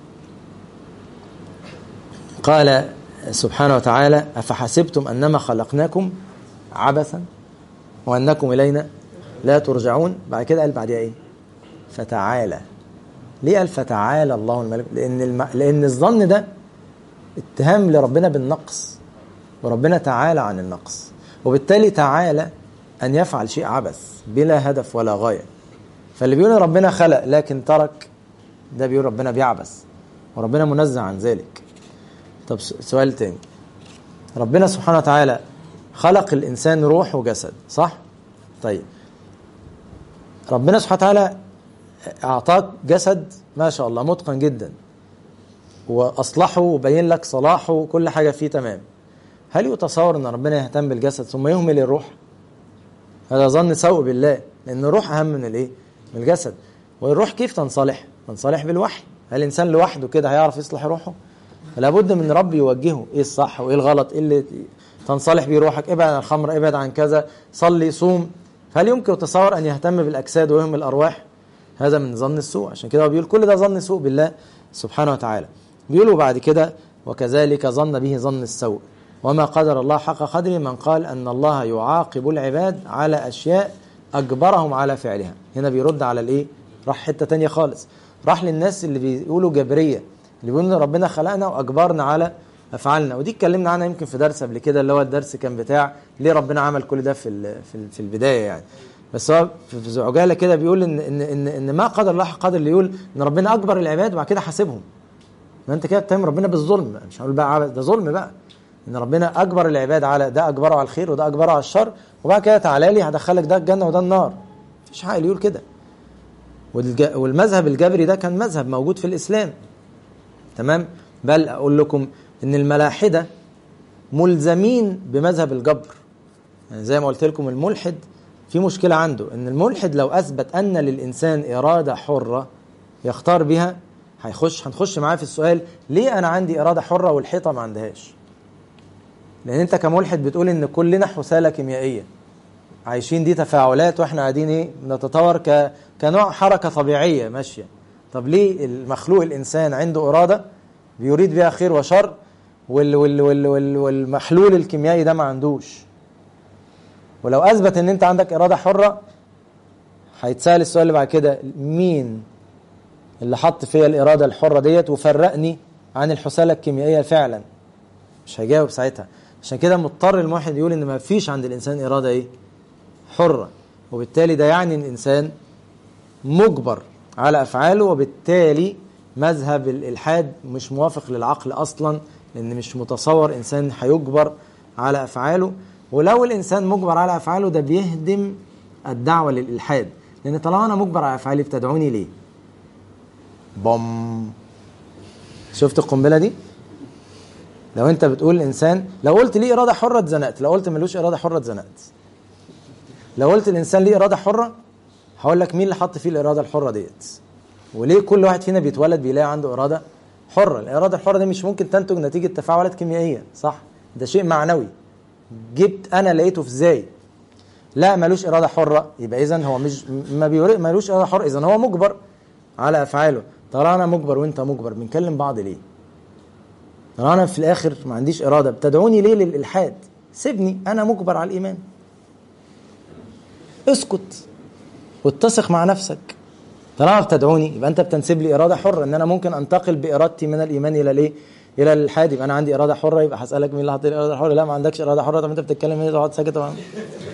قال سبحانه وتعالى أفحسبتم أنما خلقناكم عبثا وأنكم إلينا لا ترجعون بعد كده قال بعدها إيه فتعالى ليه قال فتعالى الله الملك لأن, الم... لأن الظن ده اتهام لربنا بالنقص وربنا تعالى عن النقص وبالتالي تعالى أن يفعل شيء عبث بلا هدف ولا غاية فاللي بيقول ربنا خلق لكن ترك ده بيقول ربنا بيعبث وربنا منزه عن ذلك طب سؤال تاني ربنا سبحانه وتعالى خلق الإنسان روح وجسد صح؟ طيب ربنا سبحانه وتعالى أعطاك جسد ما شاء الله متقن جدا وأصلحه وبين لك صلاحه وكل حاجة فيه تمام هل يتصور أن ربنا يهتم بالجسد ثم يهمل الروح؟ هذا ظن سوء بالله لأن الروح أهم من الإيه؟ من الجسد والروح كيف تنصلح؟ تنصلح بالوحي هل الإنسان لوحده كده هيعرف يصلح روحه؟ لابد من رب يوجهه ايه الصح وايه الغلط ايه اللي تنصلح بيه روحك ابعد عن الخمر ابعد عن كذا صلي صوم هل يمكن تصور ان يهتم بالاجساد ويهمل الارواح هذا من ظن السوء عشان كده هو بيقول كل ده ظن سوء بالله سبحانه وتعالى بيقولوا بعد كده وكذلك ظن به ظن السوء وما قدر الله حق قدره من قال أن الله يعاقب العباد على أشياء أجبرهم على فعلها هنا بيرد على الإيه راح حتة تانية خالص راح للناس اللي بيقولوا جبرية اللي بيقولوا إن ربنا خلقنا وأجبرنا على أفعالنا ودي اتكلمنا عنها يمكن في درس قبل كده اللي هو الدرس كان بتاع ليه ربنا عمل كل ده في ال- في ال- في البداية يعني بس هو في في عجاله كده بيقول ان ان ان, إن ما قدر الله حق قدر اللي يقول ان ربنا اكبر العباد وبعد كده حاسبهم ما انت كده بتتهم ربنا بالظلم مش هقول بقى عبد- ده ظلم بقى ان ربنا اجبر العباد على ده اجبره على الخير وده اجبره على الشر وبعد كده تعالى لي هدخلك ده الجنه وده النار مفيش عاقل يقول كده والج- والمذهب الجبري ده كان مذهب موجود في الاسلام تمام بل اقول لكم ان الملاحده ملزمين بمذهب الجبر يعني زي ما قلت لكم الملحد في مشكلة عنده ان الملحد لو اثبت ان للانسان ارادة حرة يختار بها هيخش هنخش معاه في السؤال ليه انا عندي ارادة حرة والحيطة ما عندهاش لان انت كملحد بتقول ان كلنا حثالة كيميائية عايشين دي تفاعلات واحنا قاعدين ايه نتطور ك... كنوع حركة طبيعية ماشية طب ليه المخلوق الانسان عنده ارادة بيريد بها خير وشر وال... وال... وال... وال... والمحلول الكيميائي ده ما عندوش ولو اثبت ان انت عندك اراده حره هيتسال السؤال اللي بعد كده مين اللي حط فيا الاراده الحره ديت وفرقني عن الحثاله الكيميائيه فعلا مش هيجاوب ساعتها عشان كده مضطر الموحد يقول ان ما فيش عند الانسان اراده ايه حره وبالتالي ده يعني ان الانسان مجبر على افعاله وبالتالي مذهب الالحاد مش موافق للعقل اصلا لان مش متصور انسان هيجبر على افعاله ولو الانسان مجبر على افعاله ده بيهدم الدعوه للالحاد لان طالما انا مجبر على افعالي بتدعوني ليه بوم شفت القنبله دي لو انت بتقول الانسان لو قلت ليه اراده حره اتزنقت لو قلت ملوش اراده حره اتزنقت لو قلت الانسان ليه اراده حره هقول لك مين اللي حط فيه الاراده الحره ديت وليه كل واحد فينا بيتولد بيلاقي عنده اراده حره الاراده الحره دي مش ممكن تنتج نتيجه تفاعلات كيميائيه صح ده شيء معنوي جبت انا لقيته في ازاي لا ملوش اراده حره يبقى اذا هو مش ما بيوري ملوش اراده حره اذا هو مجبر على افعاله طالما انا مجبر وانت مجبر بنكلم بعض ليه طالما انا في الاخر ما عنديش اراده بتدعوني ليه للالحاد سيبني انا مجبر على الايمان اسكت واتسق مع نفسك طالما بتدعوني يبقى انت بتنسب لي اراده حره ان انا ممكن انتقل بارادتي من الايمان الى الايه؟ الى الالحاد يبقى انا عندي اراده حره يبقى هسالك مين اللي حط لي الاراده الحره؟ لا ما عندكش اراده حره طب انت بتتكلم ايه تقعد ساكت طبعا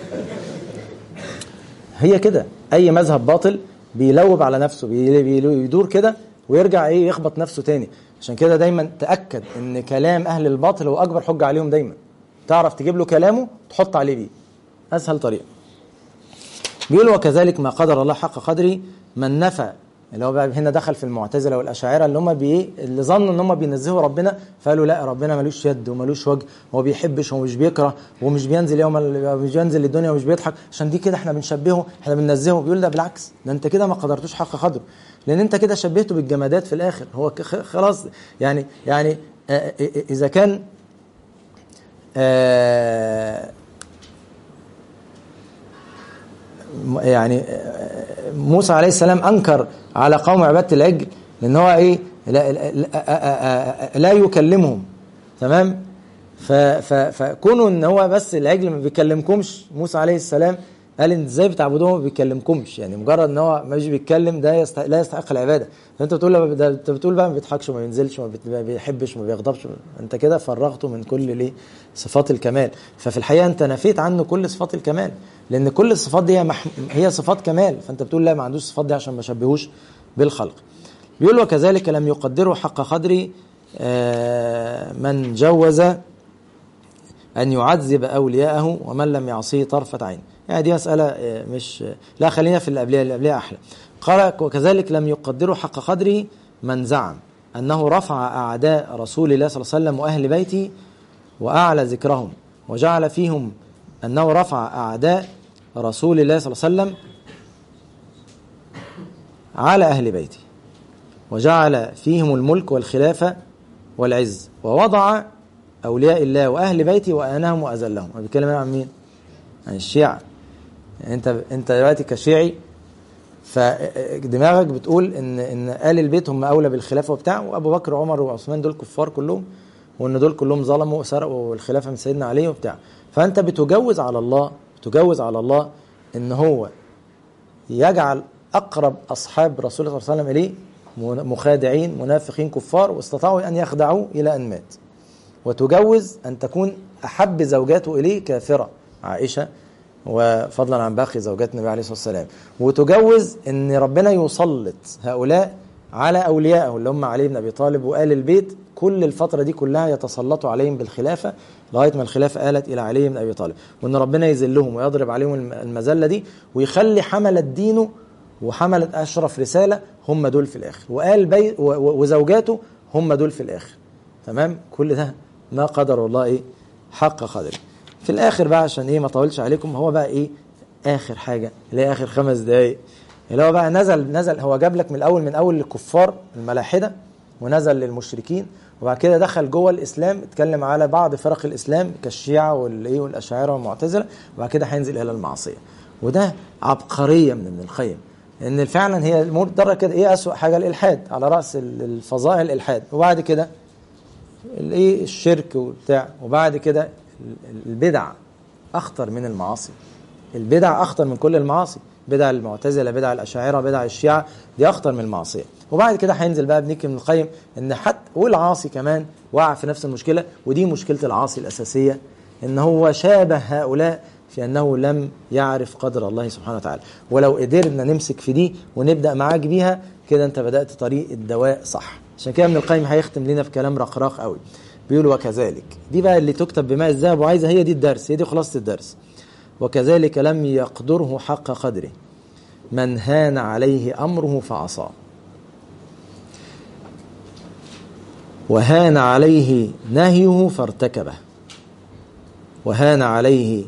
هي كده اي مذهب باطل بيلوب على نفسه بي- بي- بيدور كده ويرجع ايه يخبط نفسه تاني عشان كده دايما تاكد ان كلام اهل الباطل هو اكبر حجه عليهم دايما تعرف تجيب له كلامه تحط عليه بيه اسهل طريقه بيقول وكذلك ما قدر الله حق قدره من نفى اللي هو بقى هنا دخل في المعتزله والاشاعره اللي هم بي اللي ظنوا ان هم بينزهوا ربنا فقالوا لا ربنا ملوش يد وملوش وجه وما بيحبش ومش بيكره ومش بينزل يوم ال- مش بينزل للدنيا ومش بيضحك عشان دي كده احنا بنشبهه احنا بننزهه بيقول ده بالعكس ده انت كده ما قدرتوش حق قدره لان انت كده شبهته بالجمادات في الاخر هو ك- خ- خلاص يعني يعني آه، آه، آه، اذا كان آه، يعني موسى عليه السلام انكر على قوم عباده العجل لان هو ايه لا, لا, لا, لا يكلمهم تمام ف- ف- فكونوا ان هو بس العجل ما بيكلمكمش موسى عليه السلام قال ان ازاي بتعبدوه ما بيكلمكمش يعني مجرد ان هو مش بيتكلم ده يستحق لا يستحق العباده فانت بتقول له ده انت بتقول بقى ما بيضحكش وما بينزلش وما بيت- ما بيحبش وما بيغضبش انت كده فرغته من كل ليه صفات الكمال ففي الحقيقه انت نفيت عنه كل صفات الكمال لان كل الصفات دي هي, مح... هي صفات كمال فانت بتقول لا ما عندوش الصفات دي عشان ما شبهوش بالخلق بيقول وكذلك لم يقدره حق قدره آه، من جوز أن يعذب أولياءه ومن لم يعصيه طرفة عين يعني دي مسألة آه، مش لا خلينا في اللي قبلها اللي قبلها أحلى قال وكذلك لم يقدروا حق قدره من زعم أنه رفع أعداء رسول الله صلى الله عليه وسلم وأهل بيته وأعلى ذكرهم وجعل فيهم أنه رفع أعداء رسول الله صلى الله عليه وسلم على أهل بيته وجعل فيهم الملك والخلافة والعز ووضع أولياء الله وأهل بيته وأنهم وأذلهم أنا بتكلم هنا عن مين؟ عن الشيعة يعني أنت أنت دلوقتي كشيعي فدماغك بتقول ان ان ال البيت هم اولى بالخلافه وبتاع وابو بكر وعمر وعثمان دول كفار كلهم وان دول كلهم ظلموا وسرقوا الخلافه من سيدنا علي وبتاع فانت بتجوز على الله بتجوز على الله ان هو يجعل اقرب اصحاب رسول الله صلى الله عليه وسلم اليه مخادعين منافقين كفار واستطاعوا ان يخدعوه الى ان مات وتجوز ان تكون احب زوجاته اليه كافره عائشه وفضلا عن باقي زوجات النبي عليه الصلاه والسلام وتجوز ان ربنا يسلط هؤلاء على اوليائه اللي هم علي بن ابي طالب وال البيت كل الفتره دي كلها يتسلطوا عليهم بالخلافه لغايه ما الخلافه آلت الى علي بن ابي طالب وان ربنا يذلهم ويضرب عليهم المذله دي ويخلي حمله دينه وحمله اشرف رساله هم دول في الاخر وقال بي وزوجاته هم دول في الاخر تمام كل ده ما قدر الله ايه حق قدره في الاخر بقى عشان ايه ما اطولش عليكم هو بقى ايه اخر حاجه اللي هي اخر خمس دقايق اللي هو بقى نزل نزل هو جاب لك من الاول من اول الكفار الملاحده ونزل للمشركين وبعد كده دخل جوه الاسلام اتكلم على بعض فرق الاسلام كالشيعه والايه والاشاعره والمعتزله وبعد كده هينزل الى المعصيه وده عبقريه من ابن القيم ان فعلا هي الامور درجه كده ايه اسوء حاجه الالحاد على راس الفظائع الالحاد وبعد كده الايه الشرك وبتاع وبعد كده البدع اخطر من المعاصي البدع اخطر من كل المعاصي بدع المعتزله بدع الاشاعره بدع الشيعه دي اخطر من المعصيه وبعد كده هينزل بقى ابن ابن القيم ان حتى والعاصي كمان وقع في نفس المشكله ودي مشكله العاصي الاساسيه ان هو شابه هؤلاء في انه لم يعرف قدر الله سبحانه وتعالى ولو قدرنا نمسك في دي ونبدا معاك بيها كده انت بدات طريق الدواء صح عشان كده ابن القيم هيختم لنا في كلام رقراق قوي بيقول وكذلك دي بقى اللي تكتب بماء الذهب وعايزه هي دي الدرس هي دي خلاصه الدرس وكذلك لم يقدره حق قدره من هان عليه امره فعصاه وهان عليه نهيه فارتكبه وهان عليه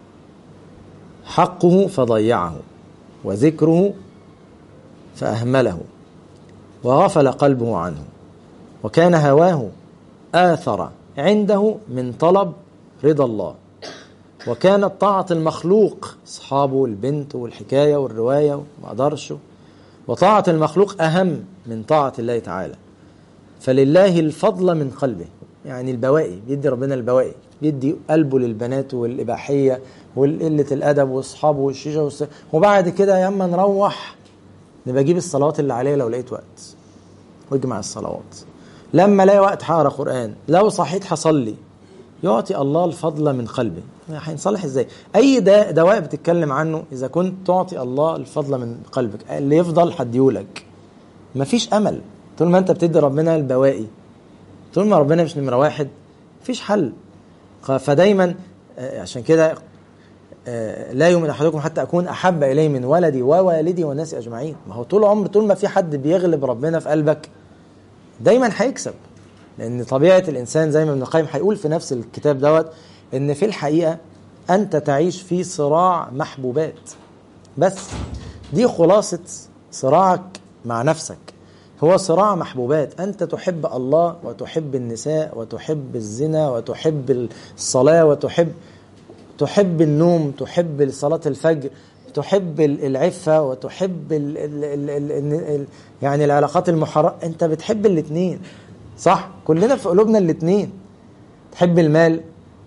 حقه فضيعه وذكره فأهمله وغفل قلبه عنه وكان هواه آثر عنده من طلب رضا الله وكانت طاعة المخلوق أصحابه البنت والحكاية والرواية وما قدرش وطاعة المخلوق أهم من طاعة الله تعالى فلله الفضل من قلبه يعني البوائي بيدي ربنا البوائي بيدي قلبه للبنات والإباحية وقلة الأدب وأصحابه والشيشة والس... وبعد كده يا اما نروح نبقى أجيب الصلوات اللي عليا لو لقيت وقت واجمع الصلوات لما الاقي وقت هقرا قرآن لو صحيت هصلي يعطي الله الفضل من قلبه هينصلح ازاي اي داء دواء بتتكلم عنه اذا كنت تعطي الله الفضل من قلبك اللي يفضل هديهولك مفيش امل طول ما انت بتدي ربنا البواقي طول ما ربنا مش نمره واحد مفيش حل فدايما عشان كده لا يؤمن احدكم حتى اكون احب اليه من ولدي ووالدي والناس اجمعين ما هو طول عمر طول ما في حد بيغلب ربنا في قلبك دايما هيكسب لان طبيعه الانسان زي ما ابن القيم هيقول في نفس الكتاب دوت ان في الحقيقه انت تعيش في صراع محبوبات بس دي خلاصه صراعك مع نفسك هو صراع محبوبات انت تحب الله وتحب النساء وتحب الزنا وتحب الصلاه وتحب تحب النوم تحب صلاه الفجر تحب العفه وتحب ال ال ال ال ال يعني العلاقات المحرمه انت بتحب الاثنين صح كلنا في قلوبنا الاثنين تحب المال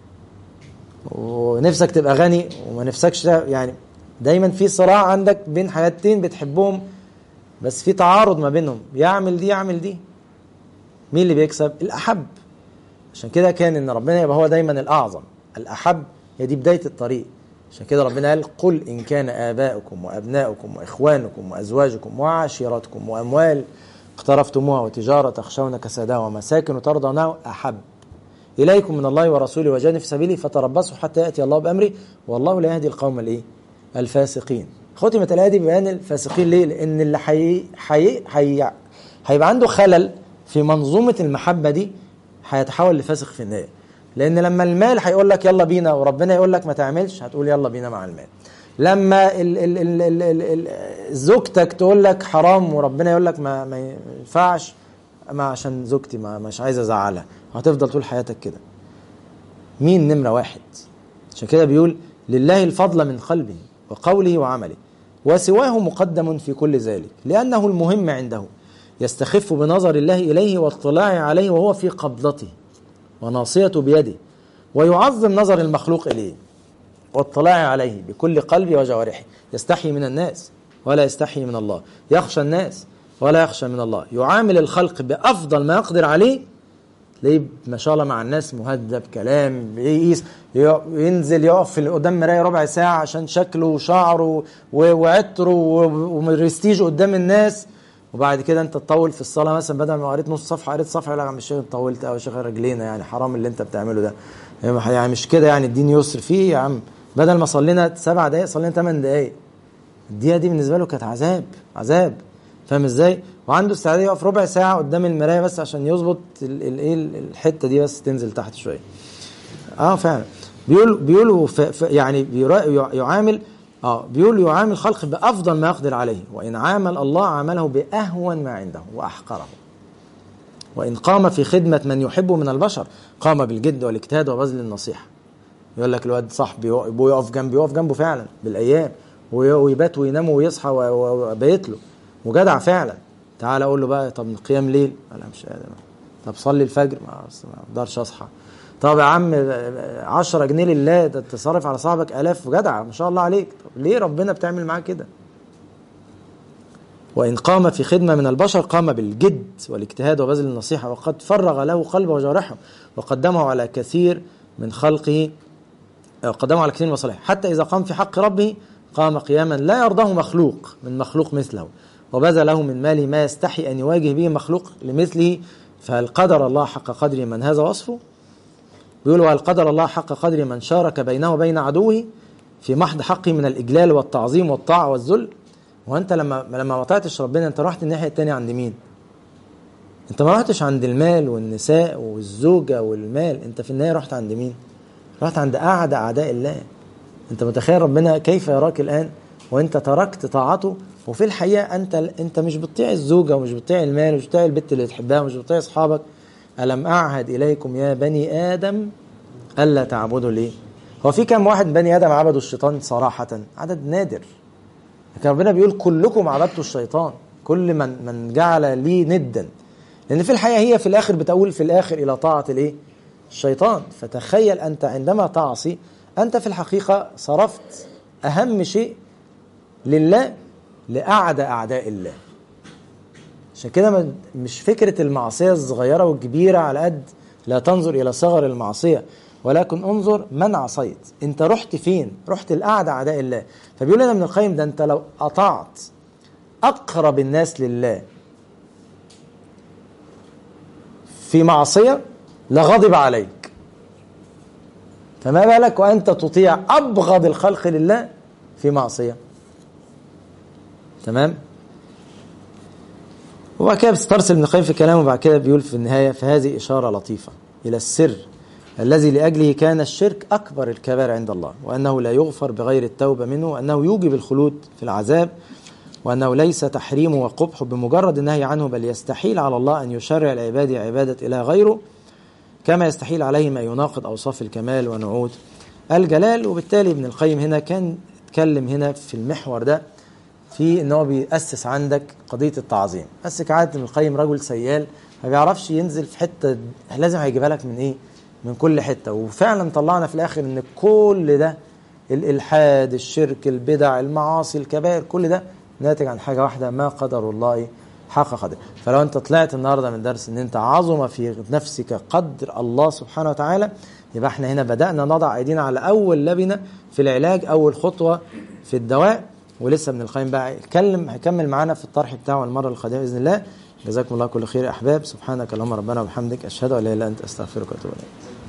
ونفسك تبقى غني وما نفسكش يعني دايما في صراع عندك بين حاجتين بتحبهم بس في تعارض ما بينهم يعمل دي يعمل دي مين اللي بيكسب الاحب عشان كده كان ان ربنا يبقى هو دايما الاعظم الاحب هي دي بدايه الطريق عشان كده ربنا قال قل ان كان اباؤكم وابناؤكم واخوانكم وازواجكم وعشيرتكم واموال اقترفتموها وتجاره تخشون كسادها ومساكن ترضونها احب اليكم من الله ورسوله وجاهد في سبيله فتربصوا حتى ياتي الله بامره والله لا يهدي القوم الايه؟ الفاسقين. ختمت الايه دي ببيان الفاسقين ليه؟ لان اللي حي... حي... حي... هيبقى عنده خلل في منظومه المحبه دي هيتحول لفاسق في النهايه. لان لما المال هيقول لك يلا بينا وربنا يقول لك ما تعملش هتقول يلا بينا مع المال. لما ال ال ال ال ال ال زوجتك تقول لك حرام وربنا يقول لك ما, ما ينفعش ما عشان زوجتي ما مش عايز ازعلها هتفضل طول حياتك كده مين نمرة واحد عشان كده بيقول لله الفضل من قلبه وقوله وعمله وسواه مقدم في كل ذلك لأنه المهم عنده يستخف بنظر الله إليه واطلاع عليه وهو في قبضته وناصيته بيده ويعظم نظر المخلوق إليه واطلاع عليه بكل قلبه وجوارحه يستحي من الناس ولا يستحي من الله يخشى الناس ولا يخشى من الله يعامل الخلق بأفضل ما يقدر عليه تلاقيه ما شاء الله مع الناس مهذب كلام يقيس ينزل يقف في قدام مرايه ربع ساعه عشان شكله وشعره وعطره ومرستيج قدام الناس وبعد كده انت تطول في الصلاه مثلا بدل ما قريت نص صفحه قريت صفحه لا يا عم الشيخ طولت قوي شيخ رجلينا يعني حرام اللي انت بتعمله ده يعني مش كده يعني الدين يسر فيه يا عم بدل ما صلينا سبع دقائق صلينا ثمان دقائق الدقيقه دي بالنسبه له كانت عذاب عذاب فاهم ازاي؟ وعنده استعداد يقف ربع ساعه قدام المرايه بس عشان يظبط الايه الحته دي بس تنزل تحت شويه. اه فعلا بيقول بيقولوا يعني يعامل اه بيقول يعامل الخلق بافضل ما يقدر عليه وان عامل الله عامله باهون ما عنده واحقره. وان قام في خدمه من يحبه من البشر قام بالجد والاجتهاد وبذل النصيحه. يقول لك الواد صاحبي ابوه يقف جنبي يقف جنبه فعلا بالايام ويبات وينام ويصحى وبيت له وجدع فعلا تعال اقول له بقى طب قيام ليل انا مش قادر طب صلي الفجر ما اقدرش اصحى طب يا عم 10 جنيه لله ده تصرف على صاحبك الاف جدع ما شاء الله عليك طب ليه ربنا بتعمل معاه كده وإن قام في خدمة من البشر قام بالجد والاجتهاد وبذل النصيحة وقد فرغ له قلبه وجوارحه وقدمه على كثير من خلقه قدمه على كثير من المصالح حتى إذا قام في حق ربه قام قياما لا يرضاه مخلوق من مخلوق مثله وبذل له من ماله ما يستحي أن يواجه به مخلوق لمثله فهل قدر الله حق قدر من هذا وصفه بيقول وهل قدر الله حق قدر من شارك بينه وبين عدوه في محض حقه من الإجلال والتعظيم والطاعة والذل وأنت لما لما ما طاعتش ربنا أنت رحت الناحية التانية عند مين؟ أنت ما رحتش عند المال والنساء والزوجة والمال أنت في النهاية رحت عند مين؟ رحت عند أعدى أعداء الله أنت متخيل ربنا كيف يراك الآن وأنت تركت طاعته وفي الحقيقه انت انت مش بتطيع الزوجه ومش بتطيع المال ومش بتطيع البت اللي تحبها ومش بتطيع اصحابك الم اعهد اليكم يا بني ادم الا تعبدوا ليه؟ هو في كم واحد بني ادم عبدوا الشيطان صراحه؟ عدد نادر لكن ربنا بيقول كلكم عبدتوا الشيطان كل من من جعل لي ندا لان في الحقيقه هي في الاخر بتقول في الاخر الى طاعه الايه؟ الشيطان فتخيل انت عندما تعصي انت في الحقيقه صرفت اهم شيء لله لأعدى أعداء الله عشان كده مش فكرة المعصية الصغيرة والكبيرة على قد لا تنظر إلى صغر المعصية ولكن انظر من عصيت انت رحت فين رحت لأعدى أعداء الله فبيقول لنا ابن القيم ده انت لو أطعت أقرب الناس لله في معصية لغضب عليك فما بالك وأنت تطيع أبغض الخلق لله في معصية تمام وبعد كده بيسترسل ابن القيم في كلامه وبعد كده بيقول في النهاية فهذه إشارة لطيفة إلى السر الذي لأجله كان الشرك أكبر الكبائر عند الله وأنه لا يغفر بغير التوبة منه وأنه يوجب الخلود في العذاب وأنه ليس تحريمه وقبحه بمجرد النهي عنه بل يستحيل على الله أن يشرع العباد عبادة إلى غيره كما يستحيل عليه ما يناقض أوصاف الكمال ونعود الجلال وبالتالي ابن القيم هنا كان اتكلم هنا في المحور ده في ان هو بيأسس عندك قضيه التعظيم بس كعاده ابن القيم رجل سيال ما بيعرفش ينزل في حته لازم هيجيبها لك من ايه من كل حته وفعلا طلعنا في الاخر ان كل ده الالحاد الشرك البدع المعاصي الكبائر كل ده ناتج عن حاجه واحده ما قدر الله حق قدر فلو انت طلعت النهارده من درس ان انت عظم في نفسك قدر الله سبحانه وتعالى يبقى احنا هنا بدانا نضع ايدينا على اول لبنه في العلاج اول خطوه في الدواء ولسه ابن القيم بقى يتكلم هيكمل معانا في الطرح بتاعه المره القادمه باذن الله جزاكم الله كل خير يا احباب سبحانك اللهم ربنا وبحمدك اشهد ان لا اله الا انت استغفرك واتوب اليك